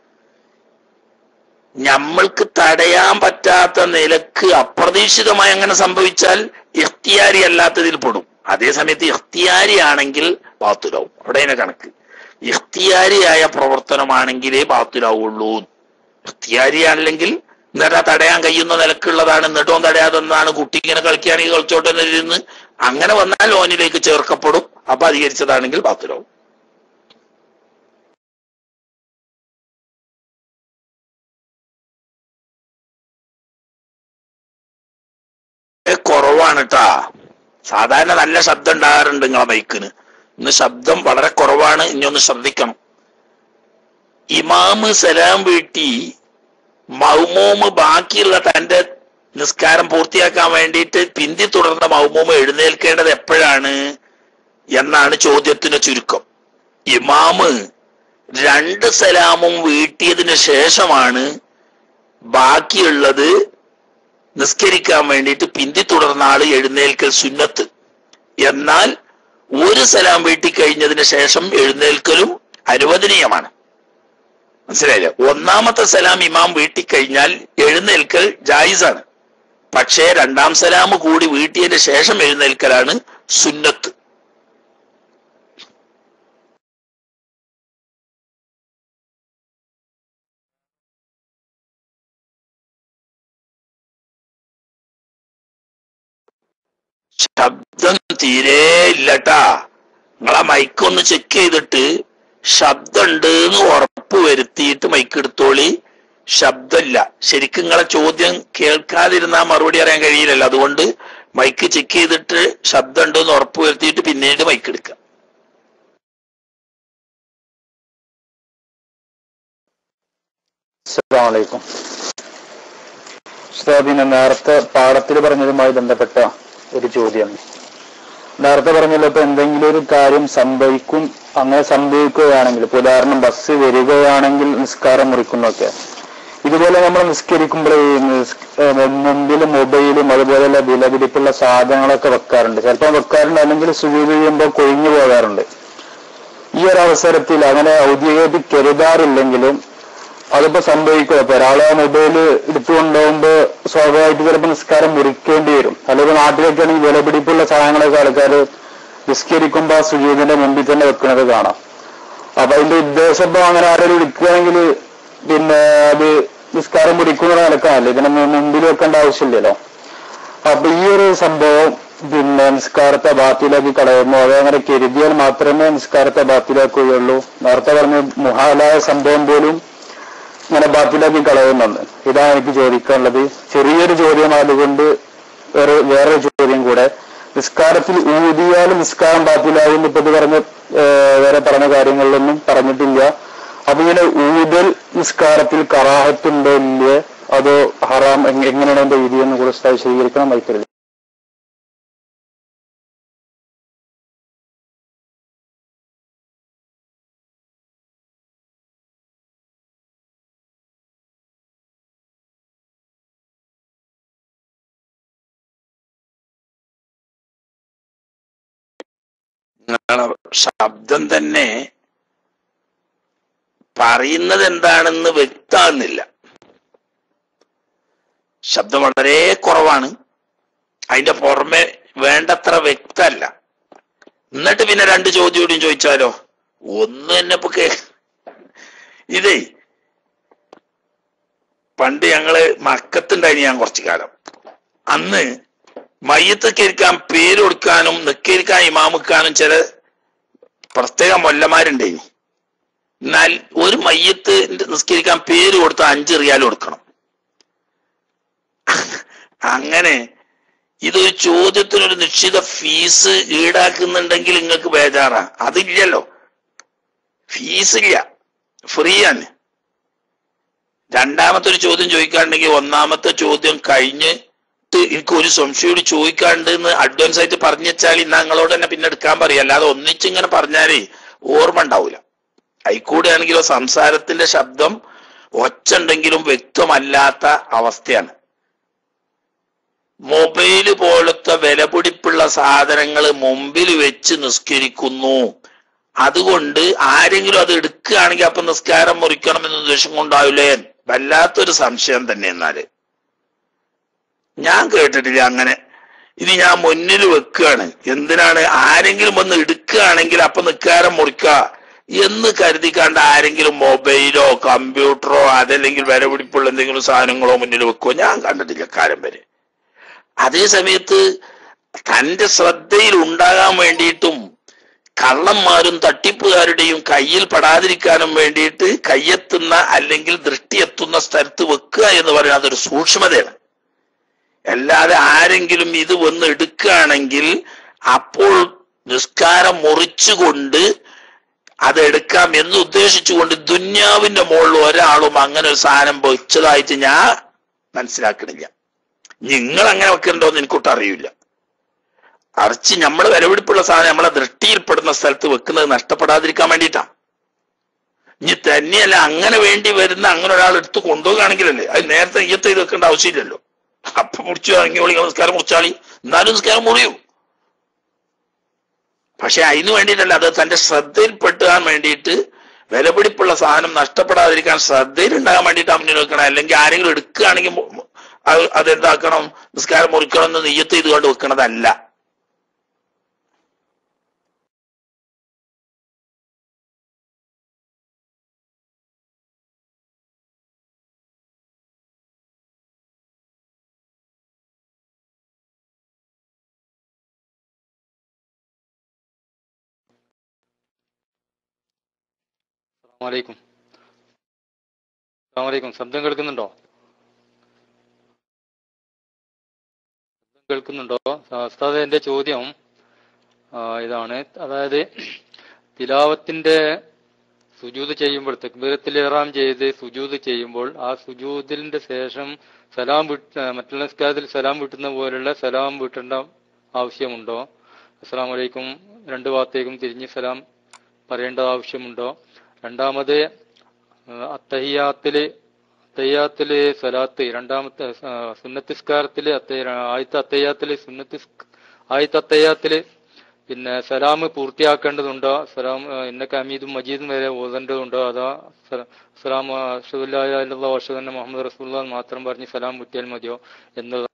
നമ്മൾക്ക് തടയാൻ പറ്റാത്ത നിലക്ക് അപ്രതീക്ഷിതമായി അങ്ങനെ സംഭവിച്ചാൽ ഇഖ്തിയാരി അല്ലാത്തതിൽ പെടും അതേസമയത്ത് ഇഖ്തിയാരി ആണെങ്കിൽ ബാത്തുലാവും അവിടെ അതിനെ കണക്ക് ഇഖ്തിയാരിയായ പ്രവർത്തനമാണെങ്കിലേ ബാത്തിലാവുള്ളൂ ഇഖ്തിയാരി അല്ലെങ്കിൽ എന്നിട്ട് ആ തടയാൻ കഴിയുന്ന നിലക്കുള്ളതാണ് എന്നിട്ടോ തടയാതെന്നാണ് കുട്ടി ഇങ്ങനെ കളിക്കുകയാണെങ്കിൽ കളിച്ചോട്ടെ എന്നിരുന്ന് അങ്ങനെ വന്നാൽ ലോനിലേക്ക് ചേർക്കപ്പെടും അപ്പൊ അധികരിച്ചതാണെങ്കിൽ ബാത്തിലാവും ഏ, കുറവാണ് ട്ടാ സാധാരണ നല്ല ശബ്ദം ഉണ്ടാകാറുണ്ട് നിങ്ങളെ മൈക്കിന് ഇന്ന് ശബ്ദം വളരെ കുറവാണ് ഇനി ഒന്ന് ശ്രദ്ധിക്കണം ഇമാമ് സലാം വീട്ടി മൗമൂമ് ബാക്കിയുള്ള തന്റെ നിസ്കാരം പൂർത്തിയാക്കാൻ വേണ്ടിയിട്ട് പിന്തി തുടർന്ന മൗമൂമ് എഴുന്നേൽക്കേണ്ടത് എപ്പോഴാണ് എന്നാണ് ചോദ്യത്തിന്റെ ചുരുക്കം ഇമാമ് രണ്ട് സലാമും വീട്ടിയതിന് ശേഷമാണ് ബാക്കിയുള്ളത് നിസ്കരിക്കാൻ വേണ്ടിയിട്ട് പിന്തി തുടർന്ന ആള് എഴുന്നേൽക്കൽ സുന്നത്ത് എന്നാൽ ഒരു സലാം വീട്ടി കഴിഞ്ഞതിന് ശേഷം എഴുന്നേൽക്കലും അനുവദനീയമാണ് മനസ്സിലായില്ലേ ഒന്നാമത്തെ സലാം ഇമാം വീട്ടിക്കഴിഞ്ഞാൽ എഴുന്നേൽക്കൽ ജായിസാണ് പക്ഷേ രണ്ടാം സലാം കൂടി വീട്ടിയതിന് ശേഷം എഴുന്നേൽക്കലാണ് സുന്നത്ത് ശബ്ദം തീരെ ഇല്ലട്ടാ നിങ്ങളെ മൈക്കൊന്ന് ചെക്ക് ചെയ്തിട്ട് ശബ്ദം ഉണ്ട് എന്ന് ഉറപ്പ് വരുത്തിയിട്ട് മൈക്ക് എടുത്തോളി ശബ്ദമില്ല ശരിക്കും നിങ്ങളെ ചോദ്യം കേൾക്കാതിരുന്നാൽ മറുപടി അറിയാൻ കഴിയില്ലല്ലോ അതുകൊണ്ട് മൈക്ക് ചെക്ക് ചെയ്തിട്ട് ശബ്ദം ഉണ്ട് എന്ന് ഉറപ്പ് വരുത്തിയിട്ട് പിന്നീട് മൈക്ക് എടുക്കുക അസ്സലാമലൈക്കും ഉസ്താദിന് നേരത്തെ പാഠത്തിൽ പറഞ്ഞതുമായി ബന്ധപ്പെട്ട ഒരു ചോദ്യം നേരത്തെ പറഞ്ഞല്ലോ ഇപ്പൊ എന്തെങ്കിലും ഒരു കാര്യം സംഭവിക്കും അങ്ങനെ സംഭവിക്കുകയാണെങ്കിൽ ഇപ്പൊ ഉദാഹരണം ബസ് വരികയാണെങ്കിൽ നിസ്കാരം മുറിക്കുന്നൊക്കെ ഇതുപോലെ നമ്മൾ നിസ്കരിക്കുമ്പോൾ ഈ നിസ്- ഏഹ് മുമ്പിൽ മൊബൈലും അതുപോലെയുള്ള വിലപിടിപ്പുള്ള സാധനങ്ങളൊക്കെ വെക്കാറുണ്ട് ചിലപ്പോൾ വെക്കാറുണ്ട് അല്ലെങ്കിൽ സുജൂത് ചെയ്യുമ്പോൾ കൊഴിഞ്ഞു പോകാറുണ്ട് ഈ ഒരു അവസരത്തിൽ അങ്ങനെ ഔദ്യോഗികമായിട്ട് കരുതാറില്ലെങ്കിലും അതിപ്പോ സംഭവിക്കുക ഇപ്പൊ ഒരാളെ മൊബൈൽ എടുത്തുകൊണ്ടുപോകുമ്പോ സ്വാഭാവികമായിട്ട് ചിലപ്പോൾ നിസ്കാരം മുറിക്കേണ്ടി വരും അല്ലെങ്കിൽ നാട്ടിലൊക്കെ ആണെങ്കിൽ വിലപിടിപ്പുള്ള സാധനങ്ങളൊക്കെ ആൾക്കാർ നിസ്കരിക്കുമ്പോ ആ സുജീതിന്റെ മുമ്പിൽ തന്നെ വെക്കുന്നത് കാണാം അപ്പൊ അതിന്റെ ഉദ്ദേശം ഇപ്പൊ അങ്ങനെ ആരെങ്കിലും എടുക്കുകയാണെങ്കിൽ പിന്നെ അത് നിസ്കാരം മുറിക്കുന്ന നിലക്കാണല്ലോ ഇതിനെ മു- മുമ്പിൽ വെക്കേണ്ട ആവശ്യമില്ലല്ലോ അപ്പൊ ഈ ഒരു സംഭവം പിന്നെ നിസ്കാരത്തെ ബാത്തിലാക്കി കളയുന്നു അത് അങ്ങനെ കരുതിയാൽ മാത്രമേ നിസ്കാരത്തെ ബാത്തിലാക്കുകയുള്ളൂ നേരത്തെ പറഞ്ഞ മുഹാലായ സംഭവം പോലും ഇങ്ങനെ ബാത്തിലാക്കി കളയുന്നുണ്ട് ഇതാണ് എനിക്ക് ചോദിക്കാനുള്ളത് ചെറിയൊരു ചോദ്യം അതുകൊണ്ട് വേറെ വേറൊരു ചോദ്യം കൂടെ നിസ്കാരത്തിൽ ഊതിയാലും നിസ്കാരം ബാത്തിലാകും ഇപ്പൊ ഇത് പറഞ്ഞ ഏഹ്, വേറെ പറഞ്ഞ കാര്യങ്ങളിലൊന്നും പറഞ്ഞിട്ടില്ല അപ്പൊ ഇങ്ങനെ ഊതൽ നിസ്കാരത്തിൽ കറാഹത്തുണ്ടോ ഇല്ലേ അതോ ഹറാം എങ്- എങ്ങനെയാണ് അതിന്റെ രീതി എന്ന് കൂടെ ഉസ്താദ് വിശദീകരിക്കണം വൈത്തരില്ല നിങ്ങളെ ശബ്ദം തന്നെ പറയുന്നത് എന്താണെന്ന് വ്യക്തമാകുന്നില്ല ശബ്ദം വളരെ കുറവാണ് അതിന്റെ പുറമെ വേണ്ടത്ര വ്യക്തമല്ല എന്നിട്ട് പിന്നെ രണ്ട് ചോദ്യം കൂടിയും ചോദിച്ചാലോ ഒന്ന് തന്നെ ഇപ്പൊ കേ ഇതേ പണ്ട് ഞങ്ങള് മക്കത്തുണ്ടായിന് ഞാൻ കുറച്ചു കാലം അന്ന് മയ്യത്ത് കരിക്കാൻ പേര് കൊടുക്കാനും നിക്കരിക്കാൻ ഇമാമുക്കാനും ചില പ്രത്യേക മൊല്ലമാരുണ്ടേ എന്നാൽ ഒരു മയ്യത്ത് നിസ്കരിക്കാൻ പേര് കൊടുത്ത അഞ്ച് റിയാൽ കൊടുക്കണം അങ്ങനെ ഇതൊരു ചോദ്യത്തിനൊരു നിശ്ചിത ഫീസ് ഈടാക്കുന്നുണ്ടെങ്കിൽ നിങ്ങൾക്ക് ബേജാറാ അതില്ലല്ലോ ഫീസ് ഇല്ല ഫ്രീ ആണ് രണ്ടാമത്തെ ഒരു ചോദ്യം ചോദിക്കാണ്ടെങ്കിൽ ഒന്നാമത്തെ ചോദ്യം കഴിഞ്ഞ് എനിക്ക് ഒരു സംശയം ചോദിക്കാണ്ട് എന്ന് അഡ്വാൻസ് ആയിട്ട് പറഞ്ഞു വെച്ചാൽ ഇന്ന് ഞങ്ങളോട് തന്നെ പിന്നെ എടുക്കാൻ പറയാം അല്ലാതെ ഒന്നിച്ചിങ്ങനെ പറഞ്ഞാലേ ഓർമ്മ ഉണ്ടാവില്ല അയിക്കൂടെ ആണെങ്കിലോ സംസാരത്തിന്റെ ശബ്ദം ഒച്ച ഉണ്ടെങ്കിലും വ്യക്തമല്ലാത്ത അവസ്ഥയാണ് മൊബൈല് പോലത്തെ വിലപിടിപ്പുള്ള സാധനങ്ങൾ മുമ്പിൽ വെച്ച് നിസ്കരിക്കുന്നു അതുകൊണ്ട് ആരെങ്കിലും അത് എടുക്കുകയാണെങ്കിൽ അപ്പൊ നിസ്കാരം മുറിക്കണം എന്ന ഉദ്ദേശം കൊണ്ടാവില്ലേ വല്ലാത്തൊരു സംശയം തന്നെ എന്നാല് ഞാൻ കേട്ടിട്ടില്ല അങ്ങനെ ഇനി ഞാൻ മുന്നിൽ വെക്കുകയാണ് എന്തിനാണ് ആരെങ്കിലും വന്ന് എടുക്കുകയാണെങ്കിൽ അപ്പൊ നിസ്കാരം മുറിക്ക എന്ന് കരുതിക്കാണ്ട് ആരെങ്കിലും മൊബൈലോ കമ്പ്യൂട്ടറോ അതല്ലെങ്കിൽ വിലപിടിപ്പുള്ള എന്തെങ്കിലും സാധനങ്ങളോ മുന്നിൽ വെക്കുമോ ഞാൻ കണ്ടിട്ടില്ല കാലം വരെ അതേ സമയത്ത് തന്റെ ശ്രദ്ധയിൽ ഉണ്ടാകാൻ വേണ്ടിയിട്ടും കള്ളന്മാരും തട്ടിപ്പുകാരുടെയും കയ്യിൽ പെടാതിരിക്കാനും വേണ്ടിയിട്ട് കയ്യെത്തുന്ന അല്ലെങ്കിൽ ദൃഷ്ടി എത്തുന്ന സ്ഥലത്ത് വെക്കുക എന്ന് പറയുന്നത് അതൊരു സൂക്ഷ്മതയാണ് അല്ലാതെ ആരെങ്കിലും ഇത് വന്ന് എടുക്കുകയാണെങ്കിൽ അപ്പോൾ നിസ്കാരം മുറിച്ചുകൊണ്ട് അത് എടുക്കാം എന്ന് ഉദ്ദേശിച്ചുകൊണ്ട് ദുന്യാവിന്റെ മുകളിൽ ഒരാളും അങ്ങനെ ഒരു സാധനം വെച്ചതായിട്ട് ഞാൻ മനസ്സിലാക്കണില്ല നിങ്ങൾ അങ്ങനെ വെക്കണ്ടോന്ന് എനിക്കൊട്ട് അറിയില്ല അറച്ച് നമ്മൾ വിലപിടിപ്പുള്ള സാധനം നമ്മളെ ദൃഷ്ടിയിൽപ്പെടുന്ന സ്ഥലത്ത് വെക്കുന്നത് നഷ്ടപ്പെടാതിരിക്കാൻ വേണ്ടിയിട്ടാണ് ഇനി തന്നെയല്ല അങ്ങനെ വേണ്ടി വരുന്ന അങ്ങനെ ഒരാൾ എടുത്ത് കൊണ്ടുപോകുകയാണെങ്കിലല്ലേ അത് നേരത്തെ ഇയ്യത്ത് ചെയ്ത് വെക്കേണ്ട ആവശ്യമില്ലല്ലോ അപ്പൊ മുറിച്ചു ഇറങ്ങിയോളി നിസ്കാരം മുറിച്ചാളി എന്നാലും നിസ്കാരം മുറിയൂ പക്ഷെ അതിനു വേണ്ടിയിട്ടല്ല അത് തന്റെ ശ്രദ്ധയിൽപ്പെട്ടാൻ വേണ്ടിയിട്ട് വിലപിടിപ്പുള്ള സാധനം നഷ്ടപ്പെടാതിരിക്കാൻ ശ്രദ്ധയിൽ ഉണ്ടാകാൻ വേണ്ടിയിട്ട് മുന്നിൽ വെക്കണം അല്ലെങ്കിൽ ആരെങ്കിലും എടുക്കുകയാണെങ്കിൽ മു- അത് അതെന്താക്കണം നിസ്കാരം മുറിക്കണം എന്ന് നെയ്യത്ത് ചെയ്തുകൊണ്ട് വെക്കണതല്ല അസ്സലാമലൈക്കും അസ്സലാമലൈക്കും ശബ്ദം കേൾക്കുന്നുണ്ടോ ശബ്ദം കേൾക്കുന്നുണ്ടോ ഉസ്താദ് എന്റെ ചോദ്യം ആ, ഇതാണ് അതായത് തിലാവത്തിന്റെ സുജൂത് ചെയ്യുമ്പോൾ തെക്ബീറത്തിൽ ഇറാം ചെയ്ത് സുജൂത് ചെയ്യുമ്പോൾ ആ സുജൂതിന്റെ ശേഷം സലാം വിട്ട് മറ്റുള്ള നിസ്കാരത്തിൽ സലാം വിട്ടുന്ന പോലുള്ള സലാം വിട്ടേണ്ട ആവശ്യമുണ്ടോ അസ്സലാം വലൈക്കും രണ്ട് ഭാഗത്തേക്കും തിരിഞ്ഞ് സലാം പറയേണ്ട ആവശ്യമുണ്ടോ രണ്ടാമത് ആ, അത്തഹിയാത്തില് അത്തയ്യാത്തില് സലാത്ത് രണ്ടാമത്തെ ആ, സുന്നത്തിസ്കാരത്തില് അത്തയ്യ ആദ്യത്തെ അത്തയ്യാത്തില് സുന്നത്തി ആദ്യത്തെ അത്തയ്യാത്തില് പിന്നെ സലാം പൂർത്തിയാക്കേണ്ടതുണ്ടോ സലാം ആ, ഇന്നക അമീദും മജീദും വരെ ഓതേണ്ടതുണ്ടോ അതോ സ- സലാം അഷദുല്ലാ അഷദ് മുഹമ്മദ് റസൂല്ല മാത്രം പറഞ്ഞ് സലാം വിട്ടിയാൽ മതിയോ എന്നത്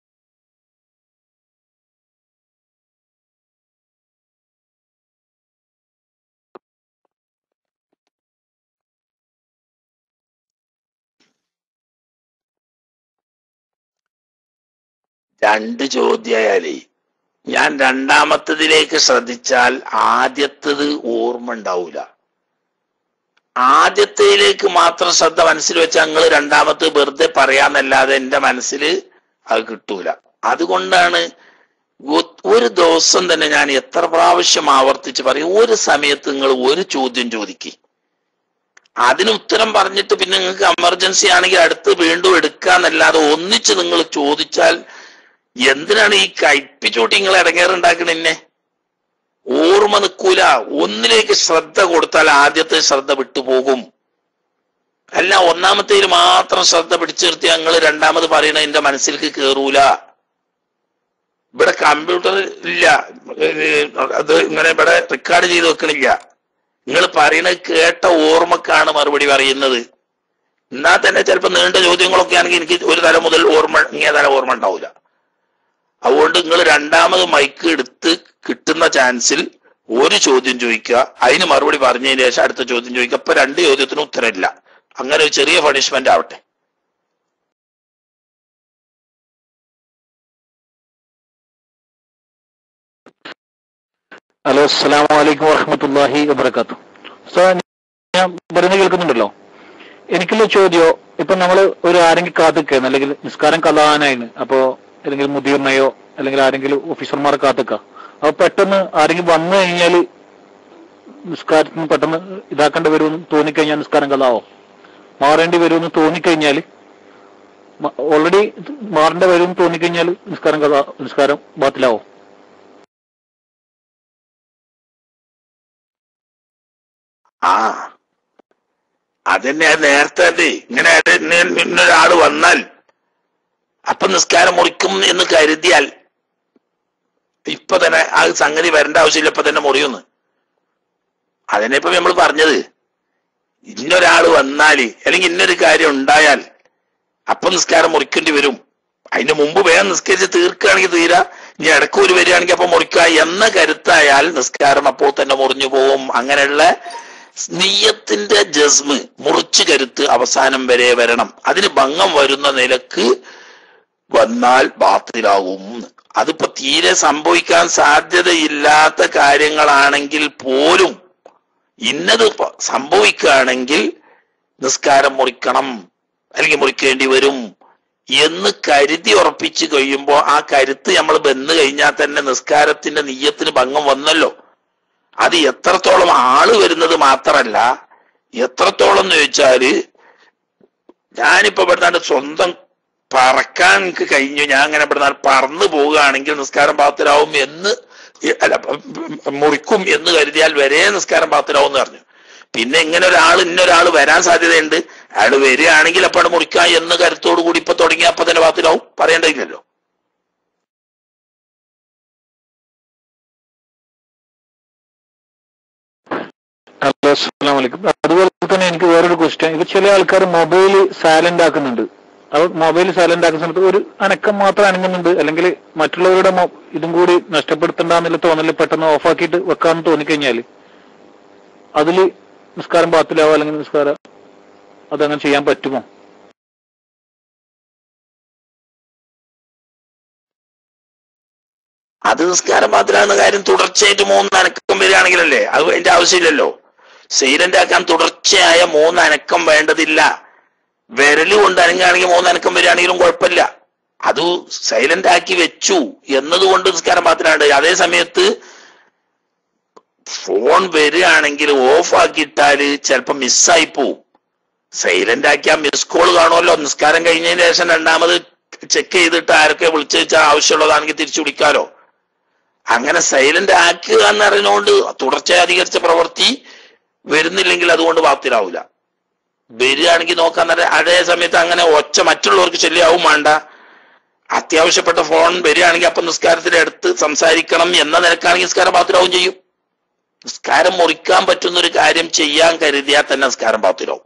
രണ്ട് ചോദ്യമായാലേ ഞാൻ രണ്ടാമത്തതിലേക്ക് ശ്രദ്ധിച്ചാൽ ആദ്യത്തത് ഓർമ്മ ഉണ്ടാവൂല ആദ്യത്തേലേക്ക് മാത്രം ശ്രദ്ധ മനസ്സിൽ വെച്ച് ഞങ്ങൾ രണ്ടാമത്തെ വെറുതെ പറയാന്നല്ലാതെ എന്റെ മനസ്സിൽ അത് കിട്ടൂല അതുകൊണ്ടാണ് ഒ- ഒരു ദിവസം തന്നെ ഞാൻ എത്ര പ്രാവശ്യം ആവർത്തിച്ച് പറയും ഒരു സമയത്ത് നിങ്ങൾ ഒരു ചോദ്യം ചോദിക്കും അതിന് ഉത്തരം പറഞ്ഞിട്ട് പിന്നെ നിങ്ങൾക്ക് എമർജൻസി ആണെങ്കിൽ അടുത്ത് വീണ്ടും എടുക്കാന്നല്ലാതെ ഒന്നിച്ച് നിങ്ങൾ ചോദിച്ചാൽ എന്തിനാണ് ഈ കയ്പിച്ചൂട്ടി നിങ്ങൾ ഇടങ്ങേറുണ്ടാക്കണ എന്നെ ഓർമ്മ നിൽക്കൂല ഒന്നിലേക്ക് ശ്രദ്ധ കൊടുത്താൽ ആദ്യത്തെ ശ്രദ്ധ വിട്ടുപോകും അല്ല ഒന്നാമത്തേൽ മാത്രം ശ്രദ്ധ പിടിച്ചു നിർത്തി ഞങ്ങൾ രണ്ടാമത് പറയണ എന്റെ മനസ്സിലേക്ക് കേറൂല ഇവിടെ കമ്പ്യൂട്ടർ ഇല്ല ഏഹ് അത് ഇങ്ങനെ ഇവിടെ റെക്കോർഡ് ചെയ്ത് വെക്കണില്ല നിങ്ങൾ പറയണത് കേട്ട ഓർമ്മക്കാണ് മറുപടി പറയുന്നത് എന്നാ തന്നെ ചിലപ്പോ നീണ്ട ചോദ്യങ്ങളൊക്കെ ആണെങ്കിൽ എനിക്ക് ഒരു തല മുതൽ ഓർമ്മ ഇങ്ങനെ തല ഓർമ്മ ഉണ്ടാവില്ല അതുകൊണ്ട് നിങ്ങൾ രണ്ടാമത് മൈക്ക് എടുത്ത് കിട്ടുന്ന ചാൻസിൽ ഒരു ചോദ്യം ചോദിക്കുക അതിന് മറുപടി പറഞ്ഞതിന് ശേഷം അടുത്ത ചോദ്യം ചോദിക്കുക അപ്പൊ രണ്ട് ചോദ്യത്തിനും ഉത്തരമില്ല അങ്ങനെ ഒരു ചെറിയ പണിഷ്മെന്റ് ആവട്ടെ ഹലോ അസ്സലാമു അലൈക്കും വറഹമത്തല്ലാഹി വബർക്കാത്തു ഞാൻ പറയുന്നത് കേൾക്കുന്നുണ്ടല്ലോ എനിക്കുള്ള ചോദ്യോ ഇപ്പൊ നമ്മൾ ഒരു ആരെങ്കിലും കാത്തുക്കുകയാണ് അല്ലെങ്കിൽ നിസ്കാരം കലാനായിന് അപ്പോ ഏതെങ്കിലും മുതിർന്നയോ അല്ലെങ്കിൽ ആരെങ്കിലും ഓഫീസർമാരെ കാത്തുക്ക അപ്പൊ പെട്ടെന്ന് ആരെങ്കിലും വന്നു കഴിഞ്ഞാൽ നിസ്കാരത്തിന് പെട്ടെന്ന് ഇതാക്കേണ്ടി വരുമെന്ന് തോന്നിക്കഴിഞ്ഞാൽ നിസ്കാരം കലാവോ മാറേണ്ടി വരുമെന്ന് തോന്നിക്കഴിഞ്ഞാൽ ഓൾറെഡി മാറേണ്ടി വരുമെന്ന് തോന്നിക്കഴിഞ്ഞാൽ നിസ്കാരം കലാ നിസ്കാരം ബാത്തിലാവോ ആ അതന്നെ അത് നേരത്തെ അല്ലേ ഇങ്ങനെ ഒരു- ഇന്ന- ഇന്നൊരാള് വന്നാൽ അപ്പൊ നിസ്കാരം മുറിക്കും എന്ന് കരുതിയാൽ ഇപ്പൊ തന്നെ ആ സംഗതി വരേണ്ട ആവശ്യമില്ല ഇപ്പൊ തന്നെ മുറിയുന്നു അതന്നെ ഇപ്പൊ നമ്മൾ പറഞ്ഞത് ഇന്നൊരാള് വന്നാല് അല്ലെങ്കിൽ ഇന്നൊരു കാര്യം ഉണ്ടായാൽ അപ്പൊ നിസ്കാരം മുറിക്കേണ്ടി വരും അതിന് മുമ്പ് വേഗം നിസ്കരിച്ച് തീർക്കുകയാണെങ്കിൽ തീരാ ഇനി ഇടയ്ക്ക് ഒരു വരികയാണെങ്കിൽ അപ്പൊ മുറിക്കുക എന്ന കരുത്തായാൽ നിസ്കാരം അപ്പോൾ തന്നെ മുറിഞ്ഞു പോവും അങ്ങനെയുള്ള നീയത്തിന്റെ ജസ്മ് മുറിച്ചു കരുത്ത് അവസാനം വരെ വരണം അതിന് ഭംഗം വരുന്ന നിലക്ക് വന്നാൽ ബാത്തിലാകും അതിപ്പോ തീരെ സംഭവിക്കാൻ സാധ്യതയില്ലാത്ത കാര്യങ്ങളാണെങ്കിൽ പോലും ഇന്നത് പ- സംഭവിക്കുകയാണെങ്കിൽ നിസ്കാരം മുറിക്കണം അല്ലെങ്കിൽ മുറിക്കേണ്ടി വരും എന്ന് കരുതി ഉറപ്പിച്ചു കഴിയുമ്പോൾ ആ കരുത്ത് നമ്മൾ ബന്ന് കഴിഞ്ഞാൽ തന്നെ നിസ്കാരത്തിന്റെ നീയത്തിന് ഭംഗം വന്നല്ലോ അത് എത്രത്തോളം ആള് വരുന്നത് മാത്രല്ല എത്രത്തോളം എന്ന് ചോദിച്ചാല് ഞാനിപ്പോ ഇവിടുന്ന് സ്വന്തം പറക്കാൻ എനിക്ക് കഴിഞ്ഞു ഞാൻ അങ്ങനെ ഇവിടെ പറന്നു പോവുകയാണെങ്കിൽ നിസ്കാരം പാത്തിരാവും എന്ന് ഈ- അല്ല ഉം, മുറിക്കും എന്ന് കരുതിയാൽ വരെ നിസ്കാരം പാത്തിരാവും എന്ന് പറഞ്ഞു പിന്നെ ഇങ്ങനെ ഒരാൾ ഇന്നൊരാൾ വരാൻ സാധ്യതയുണ്ട് അയാൾ വരികയാണെങ്കിൽ അപ്പോൾ മുറിക്കാം എന്ന് കരുത്തോടു കൂടി ഇപ്പൊ തുടങ്ങി അപ്പൊ തന്നെ പാത്തിരാവും പറയേണ്ടതില്ലല്ലോ ഹലോ അസ്സലാമു അലൈക്കും അതുപോലെ തന്നെ എനിക്ക് വേറൊരു ക്വസ്റ്റ്യൻ ഇപ്പൊ ചില ആൾക്കാർ മൊബൈൽ സൈലന്റ് ആക്കുന്നുണ്ട് അപ്പൊ മൊബൈൽ സൈലന്റ് ആക്കുന്ന സമയത്ത് ഒരു അനക്കം മാത്രം അനങ്ങുന്നുണ്ട് അല്ലെങ്കിൽ മറ്റുള്ളവരുടെ മൊ- ഇതും കൂടി നഷ്ടപ്പെടുത്തണ്ടെന്നുള്ള തോന്നല് പെട്ടെന്ന് ഓഫാക്കിയിട്ട് വെക്കാന്ന് തോന്നിക്കഴിഞ്ഞാല് അതില് നിസ്കാരം പാത്തിലാവോ അല്ലെങ്കിൽ നിസ്കാരം അതങ്ങനെ ചെയ്യാൻ പറ്റുമോ അത് നിസ്കാരം പാത്തിലാകുന്ന കാര്യം തുടർച്ചയായിട്ട് മൂന്ന് അനക്കം വരികയാണെങ്കിലല്ലേ അത് അതിന്റെ ആവശ്യമില്ലല്ലോ സൈലന്റ് ആക്കാൻ തുടർച്ചയായ മൂന്ന് അനക്കം വേണ്ടതില്ല വിരല് കൊണ്ട് അനങ്ങുകയാണെങ്കിൽ മൂന്ന് അനക്കം വരികയാണെങ്കിലും കുഴപ്പമില്ല അത് സൈലന്റ് ആക്കി വെച്ചു എന്നതുകൊണ്ട് നിസ്കാരം പാത്തിലാണ് അതേ സമയത്ത് ഫോൺ വരികയാണെങ്കിൽ ഓഫ് ആക്കിയിട്ടാല് ചിലപ്പോ മിസ്സായി പോവും സൈലന്റ് ആക്കിയാൽ മിസ് കോൾ കാണുമല്ലോ നിസ്കാരം കഴിഞ്ഞതിന് ശേഷം രണ്ടാമത് ചെക്ക് ചെയ്തിട്ട് ആരൊക്കെ വിളിച്ചു വെച്ചാൽ ആവശ്യമുള്ളതാണെങ്കിൽ തിരിച്ചു വിളിക്കാലോ അങ്ങനെ സൈലന്റ് ആക്കുക എന്ന് അറിഞ്ഞുകൊണ്ട് തുടർച്ചയായി അധികരിച്ച പ്രവൃത്തി വരുന്നില്ലെങ്കിൽ അതുകൊണ്ട് ബാത്തിലാവൂല വരികയാണെങ്കിൽ നോക്കാൻ നേരം അതേ സമയത്ത് അങ്ങനെ ഒച്ച മറ്റുള്ളവർക്ക് ശല്യമാവും വേണ്ട അത്യാവശ്യപ്പെട്ട ഫോൺ വരികയാണെങ്കിൽ അപ്പൊ നിസ്കാരത്തിന്റെ അടുത്ത് സംസാരിക്കണം എന്ന നിലക്കാണെങ്കിൽ നിസ്കാരം ബാത്തിലാവും ചെയ്യും നിസ്കാരം മുറിക്കാൻ പറ്റുന്ന ഒരു കാര്യം ചെയ്യാൻ കരുതിയാൽ തന്നെ നിസ്കാരം ബാത്തിലാവും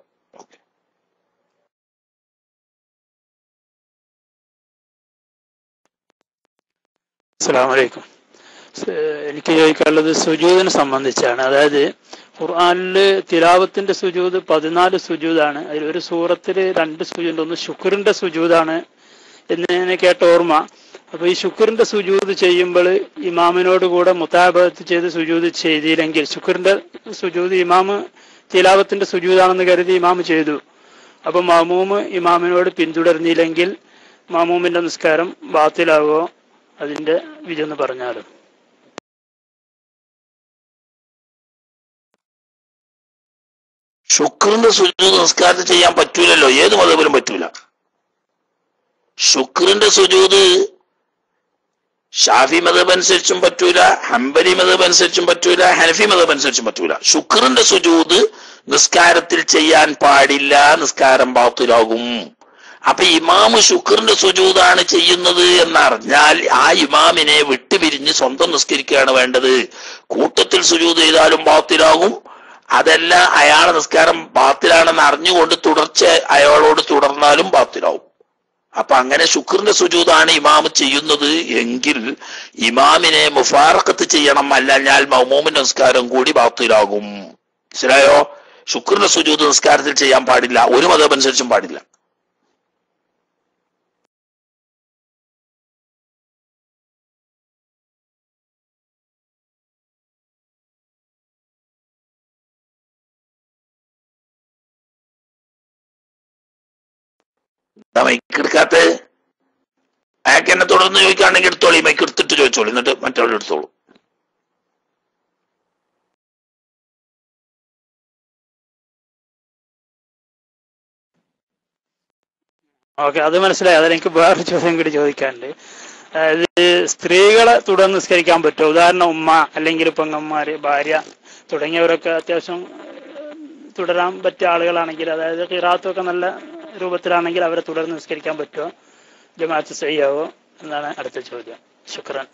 അസ്സലാമലൈക്കും എനിക്ക് ചോദിക്കാനുള്ളത് സുജൂദിനെ സംബന്ധിച്ചാണ് അതായത് ഖുർആാനില് തിലാവത്തിന്റെ സുജൂദ് പതിനാല് സുജൂദാണ് അതിൽ ഒരു സൂറത്തിൽ രണ്ട് സുജൂദ് ഒന്ന് ശുക്രിന്റെ സുജൂദാണ് എന്ന് ഞാൻ കേട്ട ഓർമ്മ അപ്പൊ ഈ ശുക്രിന്റെ സുജൂദ് ചെയ്യുമ്പോൾ ഇമാമിനോട് കൂടെ മുത്താബത്ത് ചെയ്ത് സുജൂദ് ചെയ്തില്ലെങ്കിൽ ശുക്രിന്റെ സുജൂദ് ഇമാമ് തിലാവത്തിന്റെ സുജൂദാണെന്ന് കരുതി ഇമാമ് ചെയ്തു അപ്പൊ മാമൂമ് ഇമാമിനോട് പിന്തുടർന്നില്ലെങ്കിൽ മാമൂമിന്റെ നിസ്കാരം ബാത്തിലാവോ അതിന്റെ വിധി പറഞ്ഞാലും ശുക്രിന്റെ സുജൂത് നിസ്കാരത്തിൽ ചെയ്യാൻ പറ്റൂലല്ലോ ഏത് മതത്തിലും പറ്റൂല ശുക്രിന്റെ സുജൂത് ഷാഫി മതബ് അനുസരിച്ചും പറ്റൂല ഹംബലി മതബ് അനുസരിച്ചും പറ്റൂല ഹനഫി മതബ് അനുസരിച്ചും പറ്റൂല ശുക്രിന്റെ സുജൂത് നിസ്കാരത്തിൽ ചെയ്യാൻ പാടില്ല നിസ്കാരം ബാത്തുലാകും അപ്പൊ ഇമാമ് ശുക്രിന്റെ സുജൂതാണ് ചെയ്യുന്നത് എന്നറിഞ്ഞാൽ ആ ഇമാമിനെ വിട്ടുപിരിഞ്ഞ് സ്വന്തം നിസ്കരിക്കുകയാണ് വേണ്ടത് കൂട്ടത്തിൽ സുജൂത് ചെയ്താലും ബാത്തിലാകും അതല്ല അയാളെ നിസ്കാരം ബാത്തിലാണെന്ന് അറിഞ്ഞുകൊണ്ട് തുടർച്ച അയാളോട് തുടർന്നാലും ബാത്തിലാവും അപ്പൊ അങ്ങനെ ശുക്രിന്റെ സുജൂതാണ് ഇമാമ് ചെയ്യുന്നത് എങ്കിൽ ഇമാമിനെ മുഫാറക്കത്ത് ചെയ്യണം അല്ലഞ്ഞാൽ മൗമൂമിന്റെ നിസ്കാരം കൂടി ബാത്തിലാകും മനസ്സിലായോ ശുക്രിന്റെ സുജൂത് നിസ്കാരത്തിൽ ചെയ്യാൻ പാടില്ല ഒരു മതം അനുസരിച്ചും പാടില്ല മൈക്ക് എടുക്കാത്ത അയാൾക്ക് എന്നെ തുടർന്ന് ചോദിക്കുകയാണെങ്കിൽ എടുത്തോളി മൈക്ക് എടുത്തിട്ട് ചോദിച്ചോളൂ എന്നിട്ട് മറ്റവൾ എടുത്തോളൂ ഓക്കെ അത് മനസ്സിലായി അതെനിക്ക് വേറൊരു ചോദ്യം കൂടി ചോദിക്കാനുണ്ട് അതായത് സ്ത്രീകളെ തുടർന്ന് നിസ്കരിക്കാൻ പറ്റുമോ ഉദാഹരണം ഉമ്മ അല്ലെങ്കിൽ പെങ്ങന്മാര് ഭാര്യ തുടങ്ങിയവരൊക്കെ അത്യാവശ്യം ഏഹ്, തുടരാൻ പറ്റിയ ആളുകളാണെങ്കിൽ അതായത് ഖിറാത്തൊക്കെ നല്ല രൂപത്തിലാണെങ്കിൽ അവരെ തുടർന്ന് നിസ്കരിക്കാൻ പറ്റുമോ ജമാഅത്ത് ചെയ്യാവോ എന്നാണ് അടുത്ത ചോദ്യം ശുക്രൻ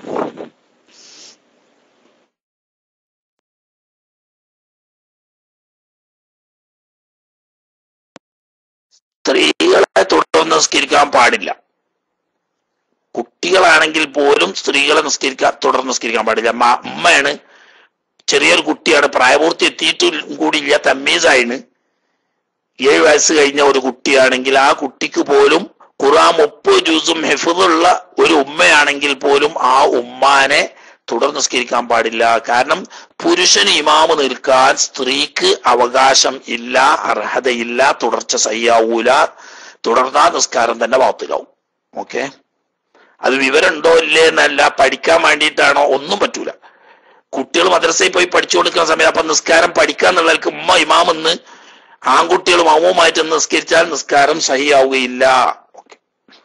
സ്ത്രീകളെ തുടർന്ന് നിസ്കരിക്കാൻ പാടില്ല കുട്ടികളാണെങ്കിൽ പോലും സ്ത്രീകളെ നിസ്കരിക്കാൻ തുടർന്ന് നിസ്കരിക്കാൻ പാടില്ല മ- ഉമ്മയാണ് ചെറിയൊരു കുട്ടിയാണ് പ്രായപൂർത്തി എത്തിയിട്ടും കൂടിയില്ല തമ്മീസായിന് ഏഴ് വയസ്സ് കഴിഞ്ഞ ഒരു കുട്ടിയാണെങ്കിൽ ആ കുട്ടിക്ക് പോലും ഖുറാൻ മുപ്പത് ജ്യൂസും ഹെഫുള്ള ഒരു ഉമ്മയാണെങ്കിൽ പോലും ആ ഉമ്മാനെ തുടർന്ന് നിസ്കരിക്കാൻ പാടില്ല കാരണം പുരുഷന് ഇമാമ് നിൽക്കാൻ സ്ത്രീക്ക് അവകാശം ഇല്ല അർഹതയില്ല തുടർച്ച സയ്യാവൂല തുടർന്നാ നിസ്കാരം തന്നെ വാത്തിലാവും ഓക്കെ അത് വിവരമുണ്ടോ ഇല്ലേ എന്നല്ല പഠിക്കാൻ വേണ്ടിയിട്ടാണോ ഒന്നും പറ്റൂല കുട്ടികൾ മദ്രസയിൽ പോയി പഠിച്ചു കൊടുക്കുന്ന സമയത്ത് അപ്പൊ നിസ്കാരം പഠിക്കാൻ എന്നുള്ളവർക്ക് ഉമ്മ ഇമാമെന്ന് ആൺകുട്ടികൾ മാമുമായിട്ട് നിസ്കരിച്ചാൽ നിസ്കാരം സഹിയാവുകയില്ല ഓക്കെ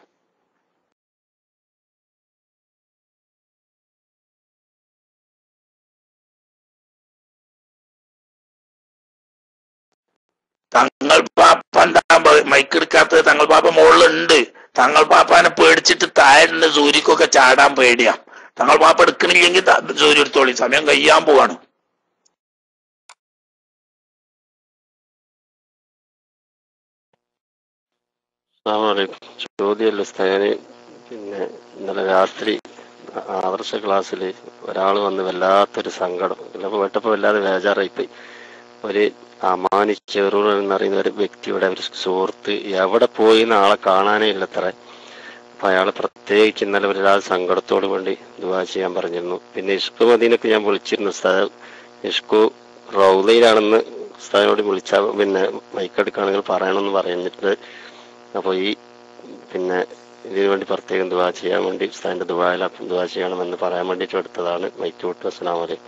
തങ്ങൾ പാപ്പ എന്താ മൈക്ക് എടുക്കാത്തത് തങ്ങൾ പാപ്പ മുകളിലുണ്ട് തങ്ങൾ പാപ്പാനെ പേടിച്ചിട്ട് താഴെ സൂര്യക്കൊക്കെ ചാടാൻ പേടിയാ തങ്ങൾ പാപ്പ എടുക്കണില്ലെങ്കിൽ ത- സൂര്യ എടുത്തോളി സമയം കഴിയാൻ പോവാണ് അസ്സാമലൈക്കും ചോദ്യമല്ല ഉസ്താദിന് പിന്നെ ഇന്നലെ രാത്രി ആ- ആദർശ ക്ലാസ്സിൽ ഒരാൾ വന്ന് വല്ലാത്തൊരു സങ്കടം ചിലപ്പോൾ പെട്ടപ്പോൾ വല്ലാതെ ബേജാറായിപ്പോയി ഒരു അമാനി ചെറൂർ എന്ന് പറയുന്ന ഒരു വ്യക്തിയുടെ ഒരു സുഹൃത്ത് എവിടെ പോയി എന്ന് ആളെ കാണാനേ ഇല്ലത്ര അപ്പൊ അയാൾ പ്രത്യേകിച്ച് ഇന്നലെ ഒരാൾ സങ്കടത്തോട് വേണ്ടി ദുവാ ചെയ്യാൻ പറഞ്ഞിരുന്നു പിന്നെ ഇഷ്കു മദീനക്ക് ഞാൻ വിളിച്ചിരുന്നു ഉസ്താദ് ഇഷ്കു റൗലയിലാണെന്ന് ഉസ്താദിനോട് വിളിച്ചാൽ പിന്നെ മൈക്കെടുക്കുകയാണെങ്കിൽ പറയണമെന്ന് പറഞ്ഞിട്ട് അപ്പോൾ ഈ പിന്നെ ഇതിനു വേണ്ടി പ്രത്യേകം ദുവാ ചെയ്യാൻ വേണ്ടി ഉസ്താദിന്റെ ദുവായിൽ ദുവാ ചെയ്യണമെന്ന് പറയാൻ വേണ്ടിയിട്ട് എടുത്തതാണ് മൈക്ക് വിട്ടു അസ്സലാമു അലൈക്കും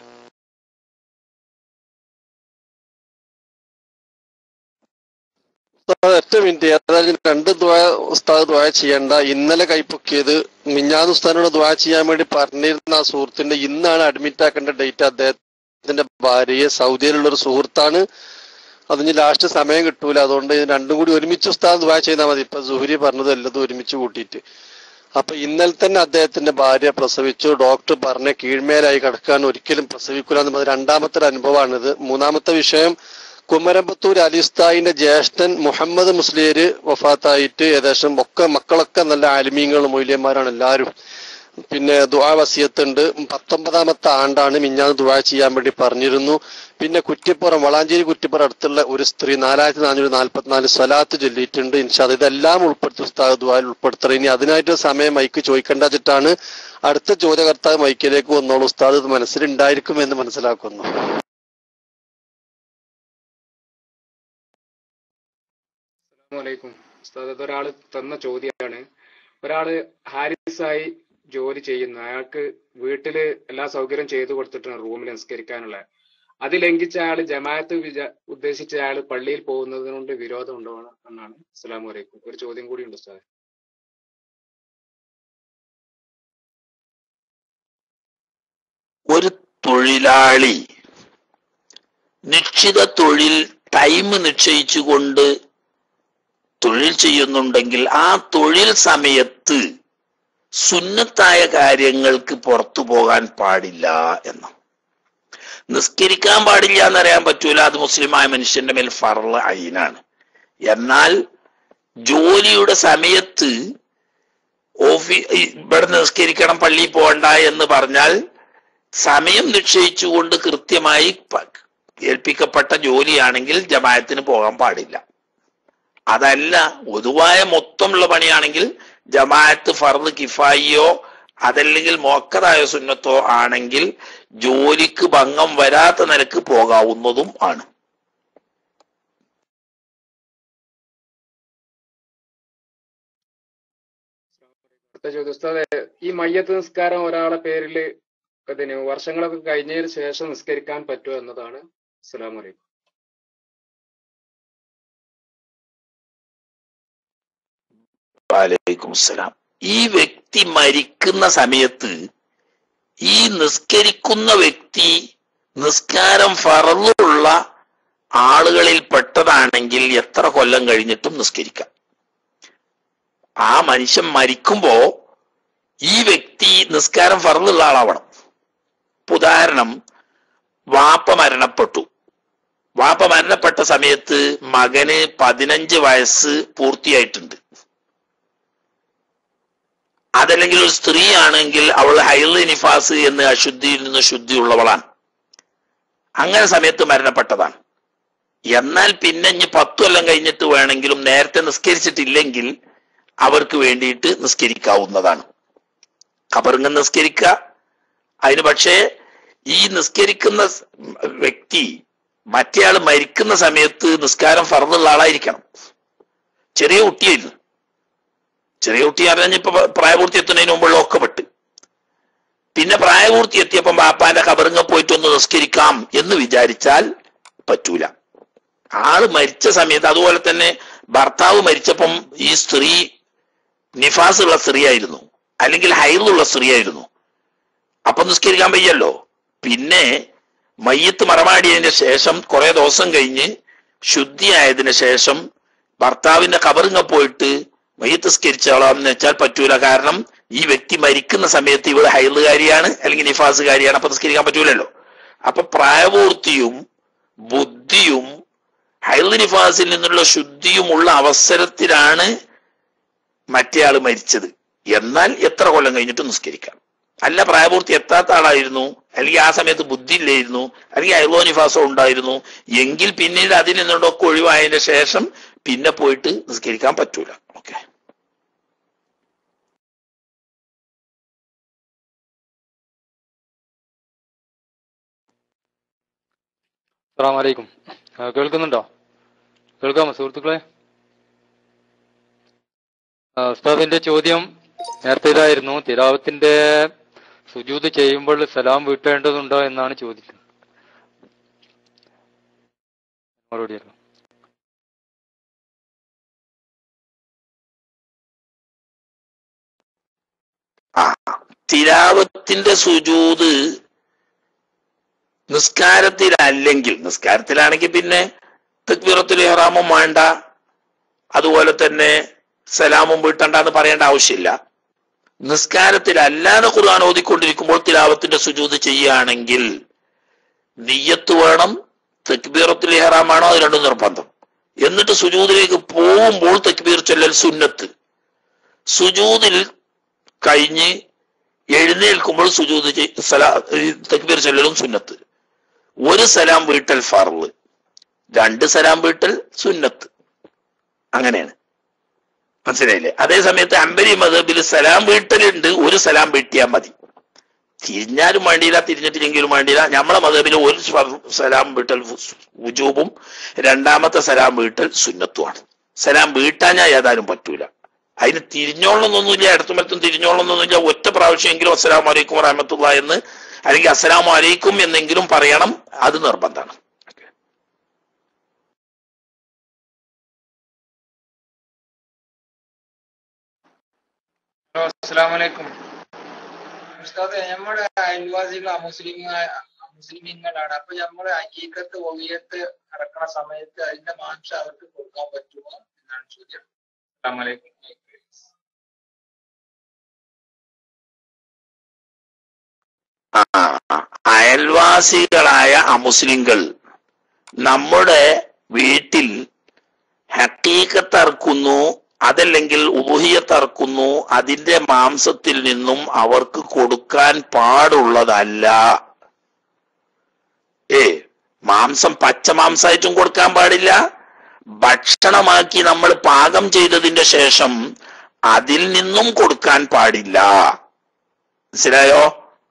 ഉസ്താദ് ഒറ്റ മിനിറ്റ് ഏതായാലും രണ്ട് ദ്വാ ഉസ്താദ് ദ്വാ ചെയ്യണ്ട ഇന്നലെ കൈപ്പൊക്കിയത് മിഞ്ഞാന്ന് ഉസ്താദിനോട് ദ്വാ ചെയ്യാൻ വേണ്ടി പറഞ്ഞിരുന്ന ആ സുഹൃത്തിന്റെ ഇന്നാണ് അഡ്മിറ്റ് ആക്കേണ്ട ഡേറ്റ് അദ്ദേഹത്തിന്റെ ഭാര്യയെ സൗദിയിലുള്ള ഒരു സുഹൃത്താണ് അതിന് ലാസ്റ്റ് സമയം കിട്ടൂല അതുകൊണ്ട് ഇത് രണ്ടും കൂടി ഒരുമിച്ച് ഉസ്താദ് ദ്വാ ചെയ്താൽ മതി ഇപ്പൊ സുഹരി പറഞ്ഞത് എല്ലതും ഒരുമിച്ച് കൂട്ടിയിട്ട് അപ്പൊ ഇന്നലെ തന്നെ അദ്ദേഹത്തിന്റെ ഭാര്യ പ്രസവിച്ചു ഡോക്ടർ പറഞ്ഞ കീഴ്മേലായി കിടക്കാൻ ഒരിക്കലും പ്രസവിക്കൂല എന്ന് പറഞ്ഞ രണ്ടാമത്തെ ഒരു അനുഭവമാണിത് മൂന്നാമത്തെ വിഷയം കുമരമ്പത്തൂർ അലിസ്തായിന്റെ ജ്യേഷ്ഠൻ മുഹമ്മദ് മുസ്ലിയര് വഫാത്തായിട്ട് ഏകദേശം ഒക്കെ മക്കളൊക്കെ നല്ല ആലിമീങ്ങളും മൊയ്ലിയന്മാരാണ് എല്ലാവരും പിന്നെ ദുആ വസിയത്തുണ്ട് പത്തൊമ്പതാമത്തെ ആണ്ടാണ് മിഞ്ഞാന്ന് ദുആ ചെയ്യാൻ വേണ്ടി പറഞ്ഞിരുന്നു പിന്നെ കുറ്റിപ്പുറം വളാഞ്ചേരി കുറ്റിപ്പുറം അടുത്തുള്ള ഒരു സ്ത്രീ നാലായിരത്തി നാനൂറ്റി നാൽപ്പത്തിനാല് സ്വലാത്ത് ചൊല്ലിയിട്ടുണ്ട് ഇൻഷാ ഇതെല്ലാം ഉൾപ്പെടുത്തി ഉസ്താദ് ദുആയിൽ ഉൾപ്പെടുത്തണം ഇനി അതിനായിട്ട് സമയം മൈക്ക് ചോദിക്കേണ്ട വെച്ചിട്ടാണ് അടുത്ത ചോദ്യകർത്താവ് മൈക്കിലേക്ക് വന്നോളൂ ഉസ്താദ് ഇത് മനസ്സിലുണ്ടായിരിക്കും എന്ന് മനസ്സിലാക്കുന്നു അസ്സലാമലൈക്കും ഉസ്താദ് ഇതൊരാള് തന്ന ചോദ്യമാണ് ഒരാള് ഹാരിസായി ജോലി ചെയ്യുന്നു അയാൾക്ക് വീട്ടില് എല്ലാ സൗകര്യം ചെയ്തു കൊടുത്തിട്ടാണ് റൂമിൽ നിസ്കരിക്കാനുള്ള അത് ലംഘിച്ച അയാൾ ജമാഅത്ത് വിചാ ഉദ്ദേശിച്ച അയാൾ പള്ളിയിൽ പോകുന്നതിനോട് വിരോധം ഉണ്ടോ എന്നാണ് അസ്സലാമു അലൈക്കും ഒരു ചോദ്യം കൂടി ഉണ്ട് ഉസ്താദ് ഒരു തൊഴിലാളി നിശ്ചിത തൊഴിൽ ടൈം നിശ്ചയിച്ചുകൊണ്ട് തൊഴിൽ ചെയ്യുന്നുണ്ടെങ്കിൽ ആ തൊഴിൽ സമയത്ത് സുന്നത്തായ കാര്യങ്ങൾക്ക് പുറത്തു പോകാൻ പാടില്ല എന്ന് നിസ്കരിക്കാൻ പാടില്ല എന്നറിയാൻ പറ്റൂല അത് മുസ്ലിമായ മനുഷ്യന്റെ മേൽ ഫറള് അയിനാണ് എന്നാൽ ജോലിയുടെ സമയത്ത് ഓഫീ ഇവിടെ നിസ്കരിക്കണം പള്ളിയിൽ പോകണ്ട എന്ന് പറഞ്ഞാൽ സമയം നിശ്ചയിച്ചുകൊണ്ട് കൃത്യമായി പ- ഏൽപ്പിക്കപ്പെട്ട ജോലിയാണെങ്കിൽ ജമായത്തിന് പോകാൻ പാടില്ല അതല്ല പൊതുവായ മൊത്തമുള്ള പണിയാണെങ്കിൽ ജമാഅത്ത് ഫർദ് കിഫായിയോ അതല്ലെങ്കിൽ മോക്കതായ സുന്നത്തോ ആണെങ്കിൽ ജോലിക്ക് ഭംഗം വരാത്ത നിലക്ക് പോകാവുന്നതും ആണ് അടുത്ത ചോദ്യം ഉസ്താദെ ഈ മയ്യത്ത് നിസ്കാരം ഒരാളെ പേരിൽ ഇതിന് വർഷങ്ങളൊക്കെ കഴിഞ്ഞതിന് ശേഷം നിസ്കരിക്കാൻ പറ്റുമോ എന്നതാണ് അസ്സലാമു അലൈക്കും വാലൈക്കും അസ്സലാം ഈ വ്യക്തി മരിക്കുന്ന സമയത്ത് ഈ നിസ്കരിക്കുന്ന വ്യക്തി നിസ്കാരം ഫറലുള്ള ആളുകളിൽ പെട്ടതാണെങ്കിൽ എത്ര കൊല്ലം കഴിഞ്ഞിട്ടും നിസ്കരിക്കാം ആ മനുഷ്യൻ മരിക്കുമ്പോ ഈ വ്യക്തി നിസ്കാരം ഫറലുള്ള ആളാവണം ഇപ്പൊ ഉദാഹരണം വാപ്പ മരണപ്പെട്ടു വാപ്പ മരണപ്പെട്ട സമയത്ത് മകന് പതിനഞ്ച് വയസ്സ് പൂർത്തിയായിട്ടുണ്ട് അതല്ലെങ്കിൽ ഒരു സ്ത്രീ ആണെങ്കിൽ അവൾ ഹൈല് നിഫാസ് എന്ന് അശുദ്ധിയിൽ നിന്ന് ശുദ്ധിയുള്ളവളാണ് അങ്ങനെ സമയത്ത് മരണപ്പെട്ടതാണ് എന്നാൽ പിന്നെ ഇനി പത്തു കൊല്ലം കഴിഞ്ഞിട്ട് വേണമെങ്കിലും നേരത്തെ നിസ്കരിച്ചിട്ടില്ലെങ്കിൽ അവർക്ക് വേണ്ടിയിട്ട് നിസ്കരിക്കാവുന്നതാണ് ഖബറിങ്ങ് നിസ്കരിക്കുക അതിന് പക്ഷേ ഈ നിസ്കരിക്കുന്ന സ് വ്യക്തി മറ്റേയാൾ മരിക്കുന്ന സമയത്ത് നിസ്കാരം ഫറന്നുള്ള ആളായിരിക്കണം ചെറിയ കുട്ടിയായിരുന്നു ചെറിയ കുട്ടി അറിഞ്ഞ ഇപ്പൊ പ്രായപൂർത്തി എത്തുന്നതിന് മുമ്പുള്ള ഒക്കെ പെട്ട് പിന്നെ പ്രായപൂർത്തി എത്തിയപ്പം ബാപ്പാന്റെ കബറിങ്ങ പോയിട്ട് ഒന്ന് നിസ്കരിക്കാം എന്ന് വിചാരിച്ചാൽ പറ്റൂല ആള് മരിച്ച സമയത്ത് അതുപോലെ തന്നെ ഭർത്താവ് മരിച്ചപ്പം ഈ സ്ത്രീ നിഫാസ് ഉള്ള സ്ത്രീയായിരുന്നു അല്ലെങ്കിൽ ഹൈറുള്ള സ്ത്രീയായിരുന്നു അപ്പൊ നിസ്കരിക്കാൻ വയ്യല്ലോ പിന്നെ മയ്യത്ത് മറമാടിയതിന്റെ ശേഷം കുറെ ദിവസം കഴിഞ്ഞ് ശുദ്ധിയായതിനു ശേഷം ഭർത്താവിന്റെ കബറിങ്ങ പോയിട്ട് മയ്യത്തസ്കരിച്ചോളാം എന്ന് വെച്ചാൽ പറ്റൂല കാരണം ഈ വ്യക്തി മരിക്കുന്ന സമയത്ത് ഇവിടെ ഹൈലുകാരിയാണ് അല്ലെങ്കിൽ നിഫാസുകാരിയാണ് അപ്പൊ നിസ്കരിക്കാൻ പറ്റൂലല്ലോ അപ്പൊ പ്രായപൂർത്തിയും ബുദ്ധിയും ഹൈല് നിഫാസിൽ നിന്നുള്ള ശുദ്ധിയുമുള്ള അവസരത്തിലാണ് മറ്റേയാൾ മരിച്ചത് എന്നാൽ എത്ര കൊല്ലം കഴിഞ്ഞിട്ട് നിസ്കരിക്കാം അല്ല പ്രായപൂർത്തി എത്താത്ത ആളായിരുന്നു അല്ലെങ്കിൽ ആ സമയത്ത് ബുദ്ധി ഇല്ലായിരുന്നു അല്ലെങ്കിൽ അയർവോ നിഫാസോ ഉണ്ടായിരുന്നു എങ്കിൽ പിന്നീട് അതിൽ നിന്നൊക്കെ ഒഴിവായതിനു ശേഷം പിന്നെ പോയിട്ട് നിസ്കരിക്കാൻ പറ്റൂല ഓക്കെ അസ്സാം വലൈക്കും കേൾക്കുന്നുണ്ടോ കേൾക്കാമോ സുഹൃത്തുക്കളെ ആ, ഉസ്താദിന്റെ ചോദ്യം നേരത്തെ ഇതായിരുന്നു തിലാവത്തിന്റെ സുജൂത് ചെയ്യുമ്പോൾ സലാം വീട്ടേണ്ടതുണ്ടോ എന്നാണ് ചോദിക്കുന്നത് മറുപടി അറിയാം തിരാവത്തിന്റെ സുജൂത് നിസ്കാരത്തിലല്ലെങ്കിൽ നിസ്കാരത്തിലാണെങ്കിൽ പിന്നെ തക്ബീറത്തുൽ ഇഹ്റാമും വേണ്ട അതുപോലെ തന്നെ സലാമും വീട്ടണ്ടെന്ന് പറയേണ്ട ആവശ്യമില്ല നിസ്കാരത്തിലല്ലാതെ ഖുർആൻ ഓതിക്കൊണ്ടിരിക്കുമ്പോൾ തിലാവത്തിന്റെ സുജൂത് ചെയ്യുകയാണെങ്കിൽ നിയ്യത്ത് വേണം തക്ബീറത്തുൽ ഇഹ്റാമാണോ അത് രണ്ടും നിർബന്ധം എന്നിട്ട് സുജൂദിലേക്ക് പോകുമ്പോൾ തക്ബീർ ചൊല്ലൽ സുന്നത്ത് സുജൂദിൽ കഴിഞ്ഞ് എഴുന്നേൽക്കുമ്പോൾ സുജൂദ് ചെയ്- സലാ- ഈ തക്ബീർ ചൊല്ലലും സുന്നത്ത് ഒരു സലാം വീട്ടൽ ഫർള് രണ്ട് സലാം വീട്ടൽ സുന്നത്ത് അങ്ങനെയാണ് മനസ്സിലായില്ലേ അതേ സമയത്ത് അമ്പരി മതബിൽ സലാം വീട്ടലുണ്ട് ഒരു സലാം വീട്ടിയാൽ മതി തിരിഞ്ഞാലും വേണ്ടിയില്ല തിരിഞ്ഞിട്ടില്ലെങ്കിലും വേണ്ടിയില്ല നമ്മളെ മതബിൽ ഒരു സ്വ- സലാം വീട്ടൽ ഉജൂബും രണ്ടാമത്തെ സലാം വീട്ടൽ സുന്നത്തുമാണ് സലാം വീട്ടാഞ്ഞാൽ ഏതായാലും പറ്റൂല അതിന് തിരിഞ്ഞോളണമെന്നൊന്നുമില്ല ഇടത്തും വലത്തും തിരിഞ്ഞോളണമെന്നൊന്നുമില്ല ഒറ്റ പ്രാവശ്യമെങ്കിലും അസ്സലാമു അലൈക്കും വറഹമത്തുള്ള എന്ന് അല്ലെങ്കിൽ അസ്സലാമു അലൈക്കും എന്നെങ്കിലും പറയണം അത് നിർബന്ധമാണ് ഹലോ അസ്സലാമലൈക്കും ഉസ്താദെ നമ്മുടെ അയൽവാസികൾ അമുസ്ലിം മുസ്ലിമീങ്ങളാണ് അപ്പൊ നമ്മള് അജീക്കത്ത് ഒവിയത്ത് നടക്കുന്ന സമയത്ത് അതിന്റെ മാംസം അവർക്ക് കൊടുക്കാൻ പറ്റുമോ എന്നാണ് ചോദ്യം അസ്സലാമലൈക്കും ആ, അയൽവാസികളായ അമുസ്ലിങ്ങൾ നമ്മുടെ വീട്ടിൽ ഹക്കീക്കത്ത് അറക്കുന്നു അതല്ലെങ്കിൽ ഉബുഹിയത്ത് അറക്കുന്നു അതിന്റെ മാംസത്തിൽ നിന്നും അവർക്ക് കൊടുക്കാൻ പാടുള്ളതല്ല ഏ മാംസം പച്ച മാംസമായിട്ടും കൊടുക്കാൻ പാടില്ല ഭക്ഷണമാക്കി നമ്മൾ പാകം ചെയ്തതിന്റെ ശേഷം അതിൽ നിന്നും കൊടുക്കാൻ പാടില്ല മനസ്സിലായോ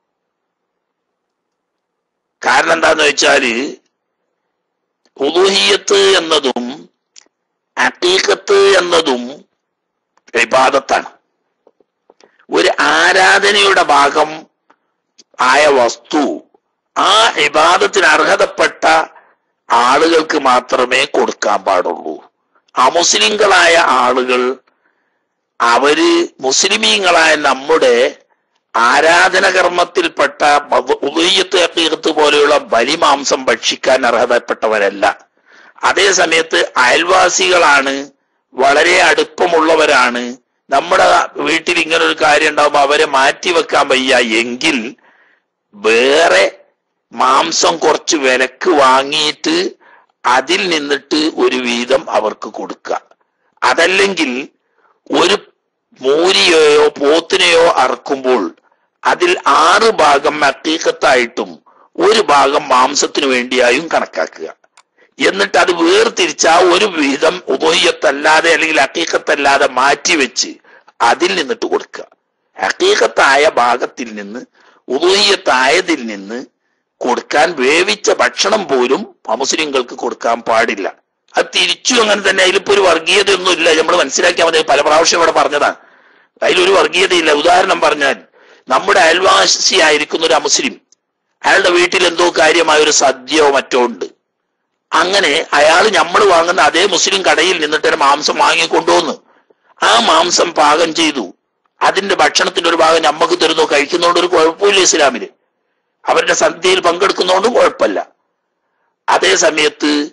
കാരണം എന്താന്ന് വെച്ചാല് ഉദുഹിയത്ത് എന്നതും അക്കീക്കത്ത് എന്നതും വിവാദത്താണ് ഒരു ആരാധനയുടെ ഭാഗം ആയ വസ്തു ആ ഇബാദത്തിന് അർഹതപ്പെട്ട ആളുകൾക്ക് മാത്രമേ കൊടുക്കാൻ പാടുള്ളൂ അമുസ്ലിങ്ങളായ ആളുകൾ അവര് മുസ്ലിമീങ്ങളായ നമ്മുടെ ആരാധന കർമ്മത്തിൽപ്പെട്ട ഉദയ്യത്ത് അക്കീകത്ത് പോലെയുള്ള ബലിമാംസം ഭക്ഷിക്കാൻ അർഹതപ്പെട്ടവരല്ല അതേ സമയത്ത് അയൽവാസികളാണ് വളരെ അടുപ്പമുള്ളവരാണ് നമ്മുടെ വീട്ടിൽ ഇങ്ങനെ ഒരു കാര്യം ഉണ്ടാകുമ്പോൾ അവരെ മാറ്റിവെക്കാൻ വയ്യ എങ്കിൽ വേറെ മാംസം കുറച്ച് വിലക്ക് വാങ്ങിയിട്ട് അതിൽ നിന്നിട്ട് ഒരു വീതം അവർക്ക് കൊടുക്കുക അതല്ലെങ്കിൽ ഒരു മൂരിയെയോ പോത്തിനെയോ അറക്കുമ്പോൾ അതിൽ ആറ് ഭാഗം അക്കീക്കത്തായിട്ടും ഒരു ഭാഗം മാംസത്തിനു വേണ്ടിയായും കണക്കാക്കുക എന്നിട്ട് അത് വേർതിരിച്ച് ആ ഒരു വിധം ഉദോയ്യത്തല്ലാതെ അല്ലെങ്കിൽ അക്കീക്കത്തല്ലാതെ മാറ്റിവെച്ച് അതിൽ നിന്നിട്ട് കൊടുക്കുക അക്കീക്കത്തായ ഭാഗത്തിൽ നിന്ന് ഉദോയ്യത്തായതിൽ നിന്ന് കൊടുക്കാൻ വേവിച്ച ഭക്ഷണം പോലും അമുസ്ലിങ്ങൾക്ക് കൊടുക്കാൻ പാടില്ല അത് തിരിച്ചു അങ്ങനെ തന്നെ അതിലിപ്പോ ഒരു വർഗീയതയൊന്നും ഇല്ല നമ്മൾ മനസ്സിലാക്കിയാൽ മതി പല പ്രാവശ്യം ഇവിടെ പറഞ്ഞതാണ് അതിലൊരു വർഗീയതയില്ല ഉദാഹരണം പറഞ്ഞാൽ നമ്മുടെ അയൽവാസിയായിരിക്കുന്ന ഒരു അമുസ്ലിം അയാളുടെ വീട്ടിൽ എന്തോ കാര്യമായ ഒരു സദ്യയോ മറ്റോ ഉണ്ട് അങ്ങനെ അയാൾ നമ്മൾ വാങ്ങുന്ന അതേ മുസ്ലിം കടയിൽ നിന്നിട്ട് ഒരു മാംസം വാങ്ങി കൊണ്ടുവന്ന് ആ മാംസം പാകം ചെയ്തു അതിന്റെ ഭക്ഷണത്തിന്റെ ഒരു ഭാഗം നമ്മക്ക് തരുന്നു കഴിക്കുന്നതുകൊണ്ട് ഒരു കുഴപ്പമില്ല ഇസ്ലാമില് അവരുടെ സദ്യയിൽ പങ്കെടുക്കുന്നതുകൊണ്ടും കുഴപ്പമില്ല അതേ സമയത്ത്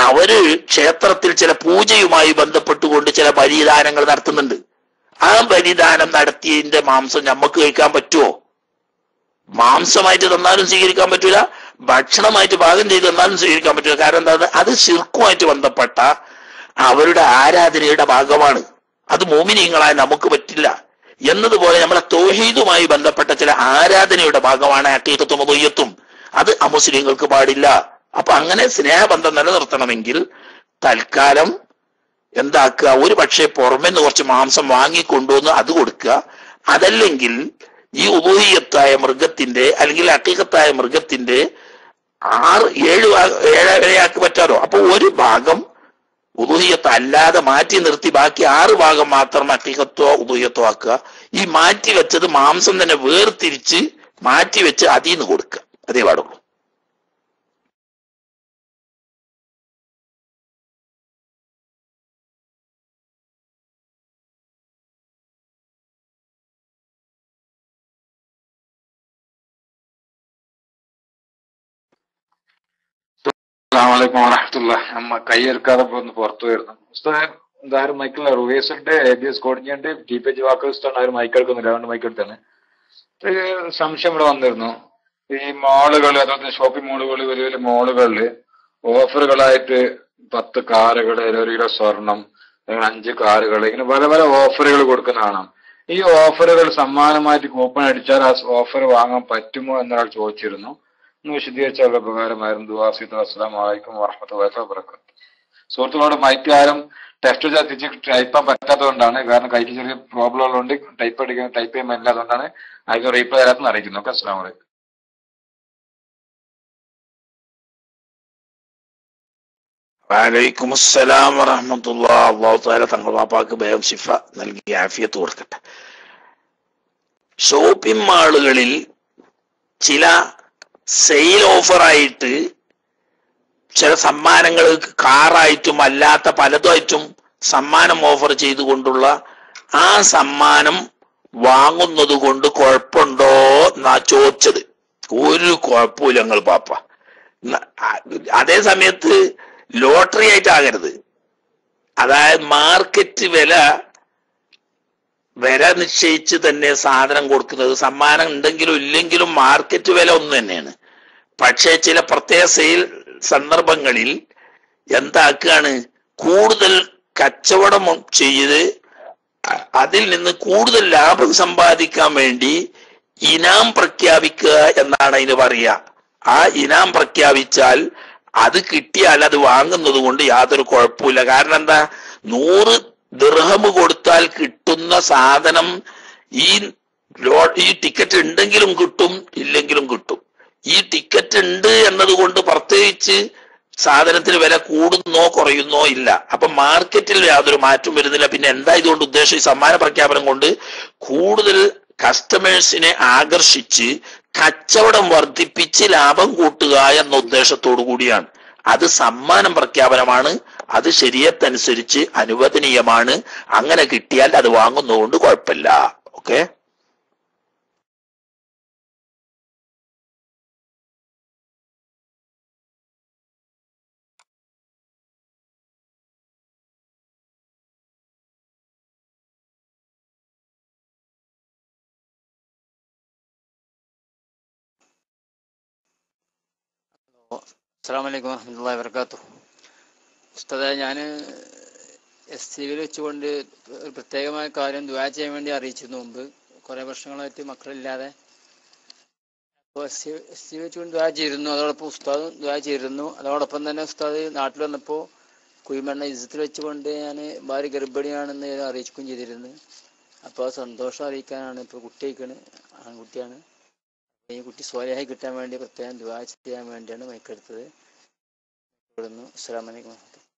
അവര് ക്ഷേത്രത്തിൽ ചില പൂജയുമായി ബന്ധപ്പെട്ടുകൊണ്ട് ചില ബലിദാനങ്ങൾ നടത്തുന്നുണ്ട് ആ ബലിദാനം നടത്തിയതിന്റെ മാംസം നമുക്ക് കഴിക്കാൻ പറ്റുമോ മാംസമായിട്ട് തന്നാലും സ്വീകരിക്കാൻ പറ്റൂല ഭക്ഷണമായിട്ട് പാകം ചെയ്ത് തന്നാലും സ്വീകരിക്കാൻ പറ്റൂല കാരണം എന്താ അത് ശിർക്കുമായിട്ട് ബന്ധപ്പെട്ട അവരുടെ ആരാധനയുടെ ഭാഗമാണ് അത് മോമിനിയങ്ങളായ നമുക്ക് പറ്റില്ല എന്നതുപോലെ നമ്മളെ തോഹീദുമായി ബന്ധപ്പെട്ട ചില ആരാധനയുടെ ഭാഗമാണ് അക്കീക്കത്തും അതൊയ്യത്തും അത് അമുസ്ലിങ്ങൾക്ക് പാടില്ല അപ്പൊ അങ്ങനെ സ്നേഹബന്ധം നിലനിർത്തണമെങ്കിൽ തൽക്കാലം എന്താക്കുക ഒരു പക്ഷേ പുറമെന്ന് കുറച്ച് മാംസം വാങ്ങിക്കൊണ്ടുവന്ന് അത് കൊടുക്കുക അതല്ലെങ്കിൽ ഈ ഉപൂഹിയത്തായ മൃഗത്തിന്റെ അല്ലെങ്കിൽ അക്കീകത്തായ മൃഗത്തിന്റെ ആറ് ഏഴ് ഭാഗ- ഏഴ് വരെയാക്കി പറ്റാറോ അപ്പൊ ഒരു ഭാഗം ഉദുഹിയത്ത് അല്ലാതെ മാറ്റി നിർത്തി ബാക്കി ആറ് ഭാഗം മാത്രം അക്കീകത്തോ ഉദുഹിയത്തോ ആക്കുക ഈ മാറ്റി വെച്ചത് മാംസം തന്നെ വേർതിരിച്ച് മാറ്റി വെച്ച് അതിൽ നിന്ന് കൊടുക്കുക അതേ പാടുള്ളൂ അസ്സാമലൈക്കും വറഹമത്തുള്ള നമ്മ കൈയെടുക്കാതെ ഒന്ന് പുറത്തു വരുന്നു ഉസ്താദ് ഇതാരും മൈക്കിളില്ല റുവേസിന്റെ എ ബി എസ് കോഡിഞ്ഞുണ്ട് ടി പി എച്ച് വാക്ക് ഉസ്താദ് ആരും മൈക്ക് എടുക്കുന്നില്ല അതുകൊണ്ട് മൈക്ക് എടുത്താണ് ഒരു സംശയം ഇവിടെ വന്നിരുന്നു ഈ മാളുകൾ അതുപോലെ ഷോപ്പിംഗ് മാളുകൾ വലിയ വലിയ മാളുകളിൽ ഓഫറുകളായിട്ട് പത്ത് കാറുകൾ ഒരു കിലോ സ്വർണം അല്ലെങ്കിൽ അഞ്ച് കാറുകൾ ഇങ്ങനെ പല പല ഓഫറുകൾ കൊടുക്കുന്ന കാണാം ഈ ഓഫറുകൾ സമ്മാനമായിട്ട് കൂപ്പൺ അടിച്ചാൽ ആ ഓഫർ വാങ്ങാൻ പറ്റുമോ എന്നൊരാൾ ചോദിച്ചിരുന്നു ഒന്ന് വിശദീകരിച്ചാൽ വളരെ ഉപകാരമായിരുന്നു ദുവാസിത്ത് അസ്സാം വലൈക്കും വാഹമത്തുള്ളാഹി വബറകാതുഹു സുഹൃത്തുക്കളോട് മൈക്ക് ആരും ടെസ്റ്റ് തിരിച്ച് ടൈപ്പ് ചെയ്യാൻ പറ്റാത്തതുകൊണ്ടാണ് കാരണം കൈക്ക് ചെറിയ പ്രോബ്ലം ഉള്ളതുകൊണ്ട് ടൈപ്പ് അടിക്കാൻ ടൈപ്പ് ചെയ്യാൻ പറ്റില്ല അതുകൊണ്ടാണ് അതിന് റീപ്ലൈ തരാത്തെന്ന് അറിയിക്കുന്നു ഓക്കെ അസ്സാം വലൈക്കും വലൈക്കും അസ്സലാം വറഹമത്തുള്ള അള്ളാഹു താല തങ്ങൾ പാപ്പാക്ക് ബേം ശിഫ നൽകി ആഫിയത്ത് കൊടുക്കട്ടെ ഷോപ്പിംഗ് മാളുകളിൽ ചില സെയിൽ ഓഫറായിട്ട് ചില സമ്മാനങ്ങൾ കാറായിട്ടും അല്ലാത്ത പലതുമായിട്ടും സമ്മാനം ഓഫർ ചെയ്തുകൊണ്ടുള്ള ആ സമ്മാനം വാങ്ങുന്നത് കൊണ്ട് കുഴപ്പമുണ്ടോ എന്നാ ചോദിച്ചത് ഒരു കുഴപ്പമില്ല ഞങ്ങൾ പാപ്പ ന- ആ- അതേ സമയത്ത് ലോട്ടറി ആയിട്ടാകരുത് അതായത് മാർക്കറ്റ് വില വില നിശ്ചയിച്ച് തന്നെ സാധനം കൊടുക്കുന്നത് സമ്മാനം ഉണ്ടെങ്കിലും ഇല്ലെങ്കിലും മാർക്കറ്റ് വില ഒന്ന് തന്നെയാണ് പക്ഷേ ചില പ്രത്യേക സെയിൽ സന്ദർഭങ്ങളിൽ എന്താക്കുകയാണ് കൂടുതൽ കച്ചവടം ചെയ്ത് അ- അതിൽ നിന്ന് കൂടുതൽ ലാഭം സമ്പാദിക്കാൻ വേണ്ടി ഇനാം പ്രഖ്യാപിക്കുക എന്നാണ് അതിന് പറയുക ആ ഇനാം പ്രഖ്യാപിച്ചാൽ അത് കിട്ടിയാൽ അത് വാങ്ങുന്നത് കൊണ്ട് യാതൊരു കുഴപ്പമില്ല കാരണം എന്താ നൂറ് ദിർഹം കൊടുത്താൽ കിട്ടുന്ന സാധനം ഈ ലോ ഈ ടിക്കറ്റ് ഉണ്ടെങ്കിലും കിട്ടും ഇല്ലെങ്കിലും കിട്ടും ഈ ടിക്കറ്റ് ഉണ്ട് എന്നതുകൊണ്ട് പ്രത്യേകിച്ച് സാധനത്തിന് വില കൂടുന്നോ കുറയുന്നോ ഇല്ല അപ്പൊ മാർക്കറ്റിൽ യാതൊരു മാറ്റം വരുന്നില്ല പിന്നെ എന്താ ഇതുകൊണ്ട് ഉദ്ദേശം ഈ സമ്മാന പ്രഖ്യാപനം കൊണ്ട് കൂടുതൽ കസ്റ്റമേഴ്സിനെ ആകർഷിച്ച് കച്ചവടം വർദ്ധിപ്പിച്ച് ലാഭം കൂട്ടുക എന്ന ഉദ്ദേശത്തോടു കൂടിയാണ് അത് സമ്മാനം പ്രഖ്യാപനമാണ് അത് ശരീരത്തനുസരിച്ച് അനുവദനീയമാണ് അങ്ങനെ കിട്ടിയാൽ അത് വാങ്ങുന്നതുകൊണ്ട് കുഴപ്പമില്ല ഓക്കെ അസ്സാം വലൈക്കും വാഹമത്തല്ലാ വർക്കാത്തു ഉസ്താദെ ഞാൻ എസ് സി വിയിൽ വെച്ചുകൊണ്ട് ഒരു പ്രത്യേകമായ കാര്യം ദുവാ ചെയ്യാൻ വേണ്ടി അറിയിച്ചിരുന്നു മുമ്പ് കുറേ വർഷങ്ങളായിട്ട് മക്കളില്ലാതെ അപ്പോൾ എസ് സി എസ് സി വെച്ചുകൊണ്ട് ദുവാ ചെയ്തിരുന്നു അതോടൊപ്പം ഉസ്താദും ദുവാ ചെയ്തിരുന്നു അതോടൊപ്പം തന്നെ ഉസ്താദ് നാട്ടിൽ വന്നപ്പോൾ കുഴിമണ്ണ ഇസത്തിൽ വെച്ചുകൊണ്ട് ഞാൻ ഭാര്യ ഗർഭിണിയാണെന്ന് ഞാൻ അറിയിക്കുകയും ചെയ്തിരുന്നു അപ്പോൾ ആ സന്തോഷം അറിയിക്കാനാണ് ഇപ്പോൾ കുട്ടി അയക്കണ് ആൺകുട്ടിയാണ് ഈ കുട്ടി സ്വലയായി കിട്ടാൻ വേണ്ടി പ്രത്യേകം ദുവാ ചെയ്യാൻ വേണ്ടിയാണ് മൈക്കെടുത്തത് ഇവിടുന്ന് അസ്സലാമു അലൈക്കും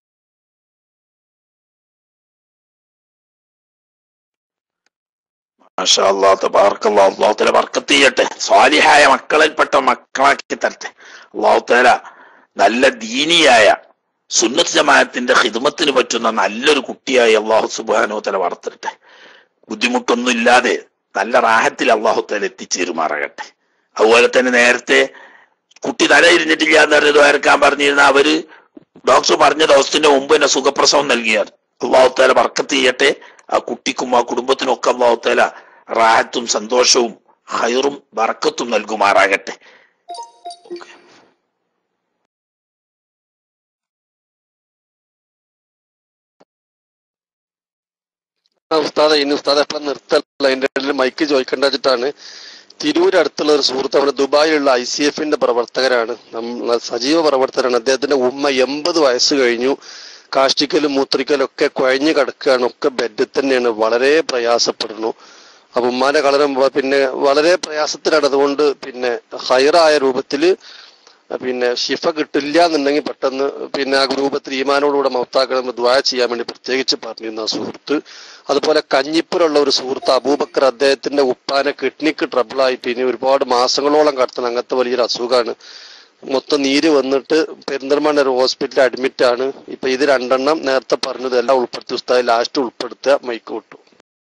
മാഷാ അല്ലാഹ് തബാറക്കല്ലാഹ് അല്ലാഹു തആല ബർക്കത്ത് ചെയ്യട്ടെ സ്വാലിഹായ മക്കളിൽപ്പെട്ട മക്കളാക്കി തരട്ടെ അല്ലാഹു തആല നല്ല ദീനിയായ സുന്നത്ത് ജമാഅത്തിന്റെ ഹിദ്മത്തിന് പറ്റുന്ന നല്ലൊരു കുട്ടിയായി അള്ളാഹു സുബ്ഹാനഹു തആല വളർത്തട്ടെ ബുദ്ധിമുട്ടൊന്നും ഇല്ലാതെ നല്ല റാഹത്തിൽ അള്ളാഹു തആല എത്തിച്ചേരുമാറാകട്ടെ അതുപോലെ തന്നെ നേരത്തെ കുട്ടി തല ഇരുന്നിട്ടില്ല എന്ന് പറഞ്ഞത് വരക്കാൻ പറഞ്ഞിരുന്ന അവര് ഡോക്ടർ പറഞ്ഞ ദിവസത്തിന്റെ മുമ്പ് തന്നെ സുഖപ്രസവം നൽകിയാൽ അള്ളാഹുത്താല വർക്കത്ത് ചെയ്യട്ടെ ആ കുട്ടിക്കും ആ കുടുംബത്തിനും ഒക്കെ അള്ളാഹുത്താല റാഹത്തും സന്തോഷവും ഹൈറും ബർക്കത്തും നൽകുമാറാകട്ടെ ആ ഉസ്താദെ ഇനി ഉസ്താദ് എപ്പോഴും നിർത്തല്ല അതിന്റെ ഇടയിൽ മൈക്ക് ചോദിക്കേണ്ട വെച്ചിട്ടാണ് തിരൂർ അടുത്തുള്ള ഒരു സുഹൃത്ത് അവിടെ ദുബായിലുള്ള ഐ സി എഫിന്റെ പ്രവർത്തകരാണ് നമ്മ സജീവ പ്രവർത്തകരാണ് അദ്ദേഹത്തിന്റെ ഉമ്മ എൺപത് വയസ്സ് കഴിഞ്ഞു കാഷ്ടിക്കലും മൂത്രിക്കലും ഒക്കെ കുഴഞ്ഞു കിടക്കുകയാണ് ഒക്കെ ബെഡിൽ തന്നെയാണ് വളരെ പ്രയാസപ്പെടുന്നു അപ്പൊ ഉമ്മാന്റെ കളരം പിന്നെ വളരെ പ്രയാസത്തിലാണ് അതുകൊണ്ട് പിന്നെ ഹൈറായ രൂപത്തില് പിന്നെ ഷിഫ കിട്ടില്ല എന്നുണ്ടെങ്കിൽ പെട്ടെന്ന് പിന്നെ ആ രൂപത്തിൽ ഈമാനോടുകൂടെ മൗത്താക്കണം ദ്വായ ചെയ്യാൻ വേണ്ടി പ്രത്യേകിച്ച് പറഞ്ഞിരുന്നു ആ സുഹൃത്ത് അതുപോലെ കഞ്ഞിപ്പുരമുള്ള ഒരു സുഹൃത്ത് അബൂബക്കർ അദ്ദേഹത്തിന്റെ ഉപ്പാനെ കിഡ്നിക്ക് ട്രബിളായിട്ട് ഇനി ഒരുപാട് മാസങ്ങളോളം കടത്തണം അങ്ങനത്തെ വലിയൊരു അസുഖമാണ് മൊത്തം നീര് വന്നിട്ട് പെരിന്തൽമണ്ണ ഒരു ഹോസ്പിറ്റലിൽ അഡ്മിറ്റ് ആണ് ഇപ്പൊ ഇത് രണ്ടെണ്ണം നേരത്തെ പറഞ്ഞത് എല്ലാം ഉൾപ്പെടുത്തി ഉസ്താദ് ലാസ്റ്റ് ഉൾപ്പെടുത്തുക മൈക്ക് വിട്ടു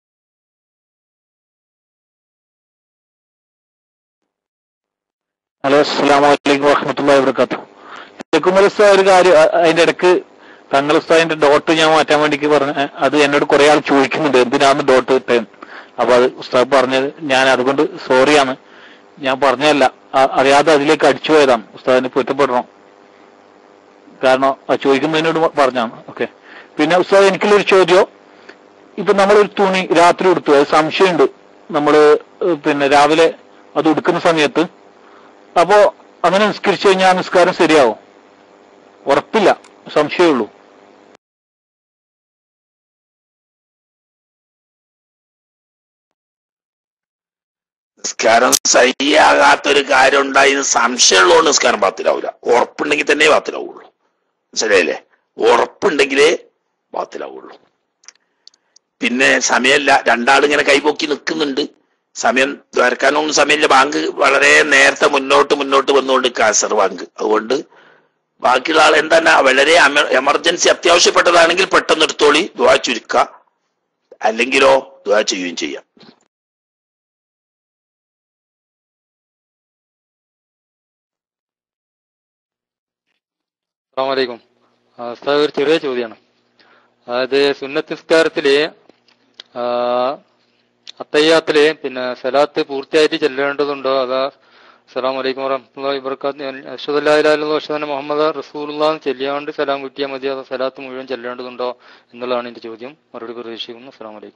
ഹലോ അസ്സാം വലൈക്കും വാഹമത്തല്ലാ വാബർക്കാത്തു തെക്കുമൽ ഉസ്താദ് ഒരു കാര്യം അ- അതിന്റെ ഇടക്ക് തങ്ങൾ ഉസ്താദിന്റെ ഡോട്ട് ഞാൻ മാറ്റാൻ വേണ്ടി പറഞ്ഞു ഏ, അത് എന്നോട് കുറെ ആൾ ചോദിക്കുന്നുണ്ട് എന്തിനാണ് ഡോട്ട് ഇട്ടത് അപ്പൊ അത് ഉസ്താദ് പറഞ്ഞത് ഞാൻ അതുകൊണ്ട് സോറിയാണ് ഞാൻ പറഞ്ഞതല്ല അ- അറിയാതെ അതിലേക്ക് അടിച്ചു പോയതാണ് ഉസ്താദിനെ പൊറ്റപ്പെടണം കാരണം അത് ചോദിക്കുന്നതിനോട് പറഞ്ഞാണ് ഓക്കെ പിന്നെ ഉസ്താദ് എനിക്കുള്ളൊരു ചോദ്യം ഇപ്പൊ നമ്മളൊരു തുണി രാത്രി ഉടുത്തു അത് സംശയമുണ്ട് നമ്മള് ഏഹ്, പിന്നെ രാവിലെ അത് ഉടുക്കുന്ന സമയത്ത് അപ്പോ അങ്ങനെ നിസ്കരിച്ചു കഴിഞ്ഞാൽ ആ നിസ്കാരം ശരിയാവും ഉറപ്പില്ല സംശയമുള്ളൂ നിസ്കാരം സഹിയാകാത്തൊരു കാര്യം ഉണ്ടായി സംശയമുള്ളതുകൊണ്ട് നിസ്കാരം ബാത്തിലാവൂല ഉറപ്പുണ്ടെങ്കിൽ തന്നെ ബാത്തിലാവുള്ളൂ മനസ്സിലായില്ലേ ഉറപ്പുണ്ടെങ്കിലേ ബാത്തിലാവുള്ളൂ പിന്നെ സമയമല്ല രണ്ടാളിങ്ങനെ കൈപൊക്കി നിൽക്കുന്നുണ്ട് സമയം വരക്കാനൊന്നും സമയമില്ല ബാങ്ക് വളരെ നേരത്തെ മുന്നോട്ട് മുന്നോട്ട് വന്നുകൊണ്ട് കാസർ ബാങ്ക് അതുകൊണ്ട് ബാക്കിയുള്ള ആൾ എന്താ വളരെ എമർജൻസി അത്യാവശ്യപ്പെട്ടതാണെങ്കിൽ പെട്ടെന്ന് എടുത്തോളി ദ്വാ ചുരുക്ക അല്ലെങ്കിലോ ദ്വാ ചെയ്യുകയും ചെയ്യാം അസ്സാമലൈക്കും ഉസ്താദ് ഒരു ചെറിയ ചോദ്യമാണ് അതായത് സുന്നത്ത് നിസ്കാരത്തില് ആ, അത്തയ്യാത്തില് പിന്നെ സലാത്ത് പൂർത്തിയായിട്ട് ചെല്ലേണ്ടതുണ്ടോ അതാ അസ്സലാമു അലൈക്കും വറഹ്മത്തുള്ളാഹി വബറകാത്ത് അഷ്ഹദു അല്ലാ ഇലാഹ ഇല്ലല്ലാഹു അഷ്ഹദു അന്ന മുഹമ്മദ റസൂലുള്ളാഹ് ചെല്ലിയാണ്ട് സലാം കിട്ടിയാൽ മതി അതോ സലാത്ത് മുഴുവൻ ചെല്ലേണ്ടതുണ്ടോ എന്നുള്ളതാണ് എന്റെ ചോദ്യം മറുപടി പ്രതീക്ഷിക്കുന്നു അസ്സലാമു അലൈക്കും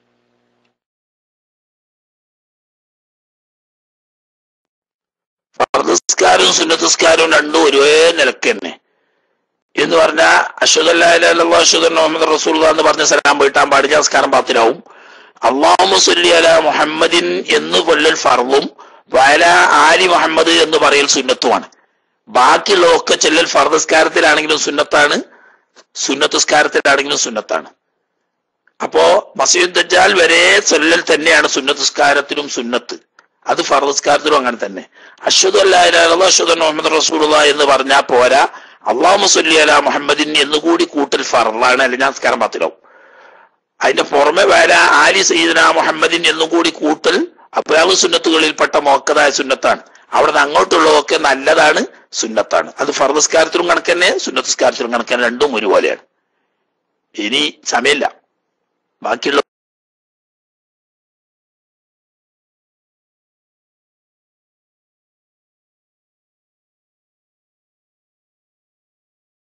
ഫർദസ്കാരവും സുന്നത്തസ്കാരവും രണ്ടും ഒരേ നിലക്ക് തന്നെ എന്ന് പറഞ്ഞാൽ അശ്വതല്ലാ അശ്വത മുഹമ്മദ് റസൂൽ എന്ന് പറഞ്ഞ സലാം വീട്ടാൻ പാടില്ല നമസ്കാരം പാത്തിലാവും അള്ളാഹു സല്ലി അല മുഹമ്മദിൻ എന്ന് കൊല്ലൽ ഫർദും വയല ആലി മുഹമ്മദ് എന്ന് പറയൽ സുന്നത്തുമാണ് ബാക്കിയുള്ളതൊക്കെ ചെല്ലൽ ഫർദസ്കാരത്തിലാണെങ്കിലും സുന്നത്താണ് സുന്നത്തസ്കാരത്തിലാണെങ്കിലും സുന്നത്താണ് അപ്പോ മസീദ് ദജ്ജാൽ വരെ ചൊല്ലൽ തന്നെയാണ് സുന്നത്തസ്കാരത്തിലും സുന്നത്ത് അത് ഫർദസ്കാരത്തിലും അങ്ങനെ തന്നെ അശ്വദ് അല്ലാഹ് അശ്വദ് മുഹമ്മദ് റസൂലുള്ള എന്ന് പറഞ്ഞാൽ പോരാ അള്ളാഹു സല്ലി അല മുഹമ്മദിൻ എന്നുകൂടി കൂട്ടൽ ഫർദാണ് അല്ലെങ്കിൽ നമസ്കാരം പത്തിലാവും അതിന്റെ പുറമെ വേല ആലി സയ്യിദന മുഹമ്മദിൻ എന്നും കൂടി കൂട്ടൽ അപ്പോഴാണ് സുന്നത്തുകളിൽപ്പെട്ട മോക്കതായ സുന്നത്താണ് അവിടെ നിന്ന് അങ്ങോട്ടുള്ളതൊക്കെ നല്ലതാണ് സുന്നത്താണ് അത് ഫർദസ്കാരത്തിലും കണക്ക് തന്നെ സുന്നത്തസ്കാരത്തിലും കണക്ക് തന്നെ രണ്ടും ഒരുപോലെയാണ് ഇനി സമയമില്ല ബാക്കിയുള്ള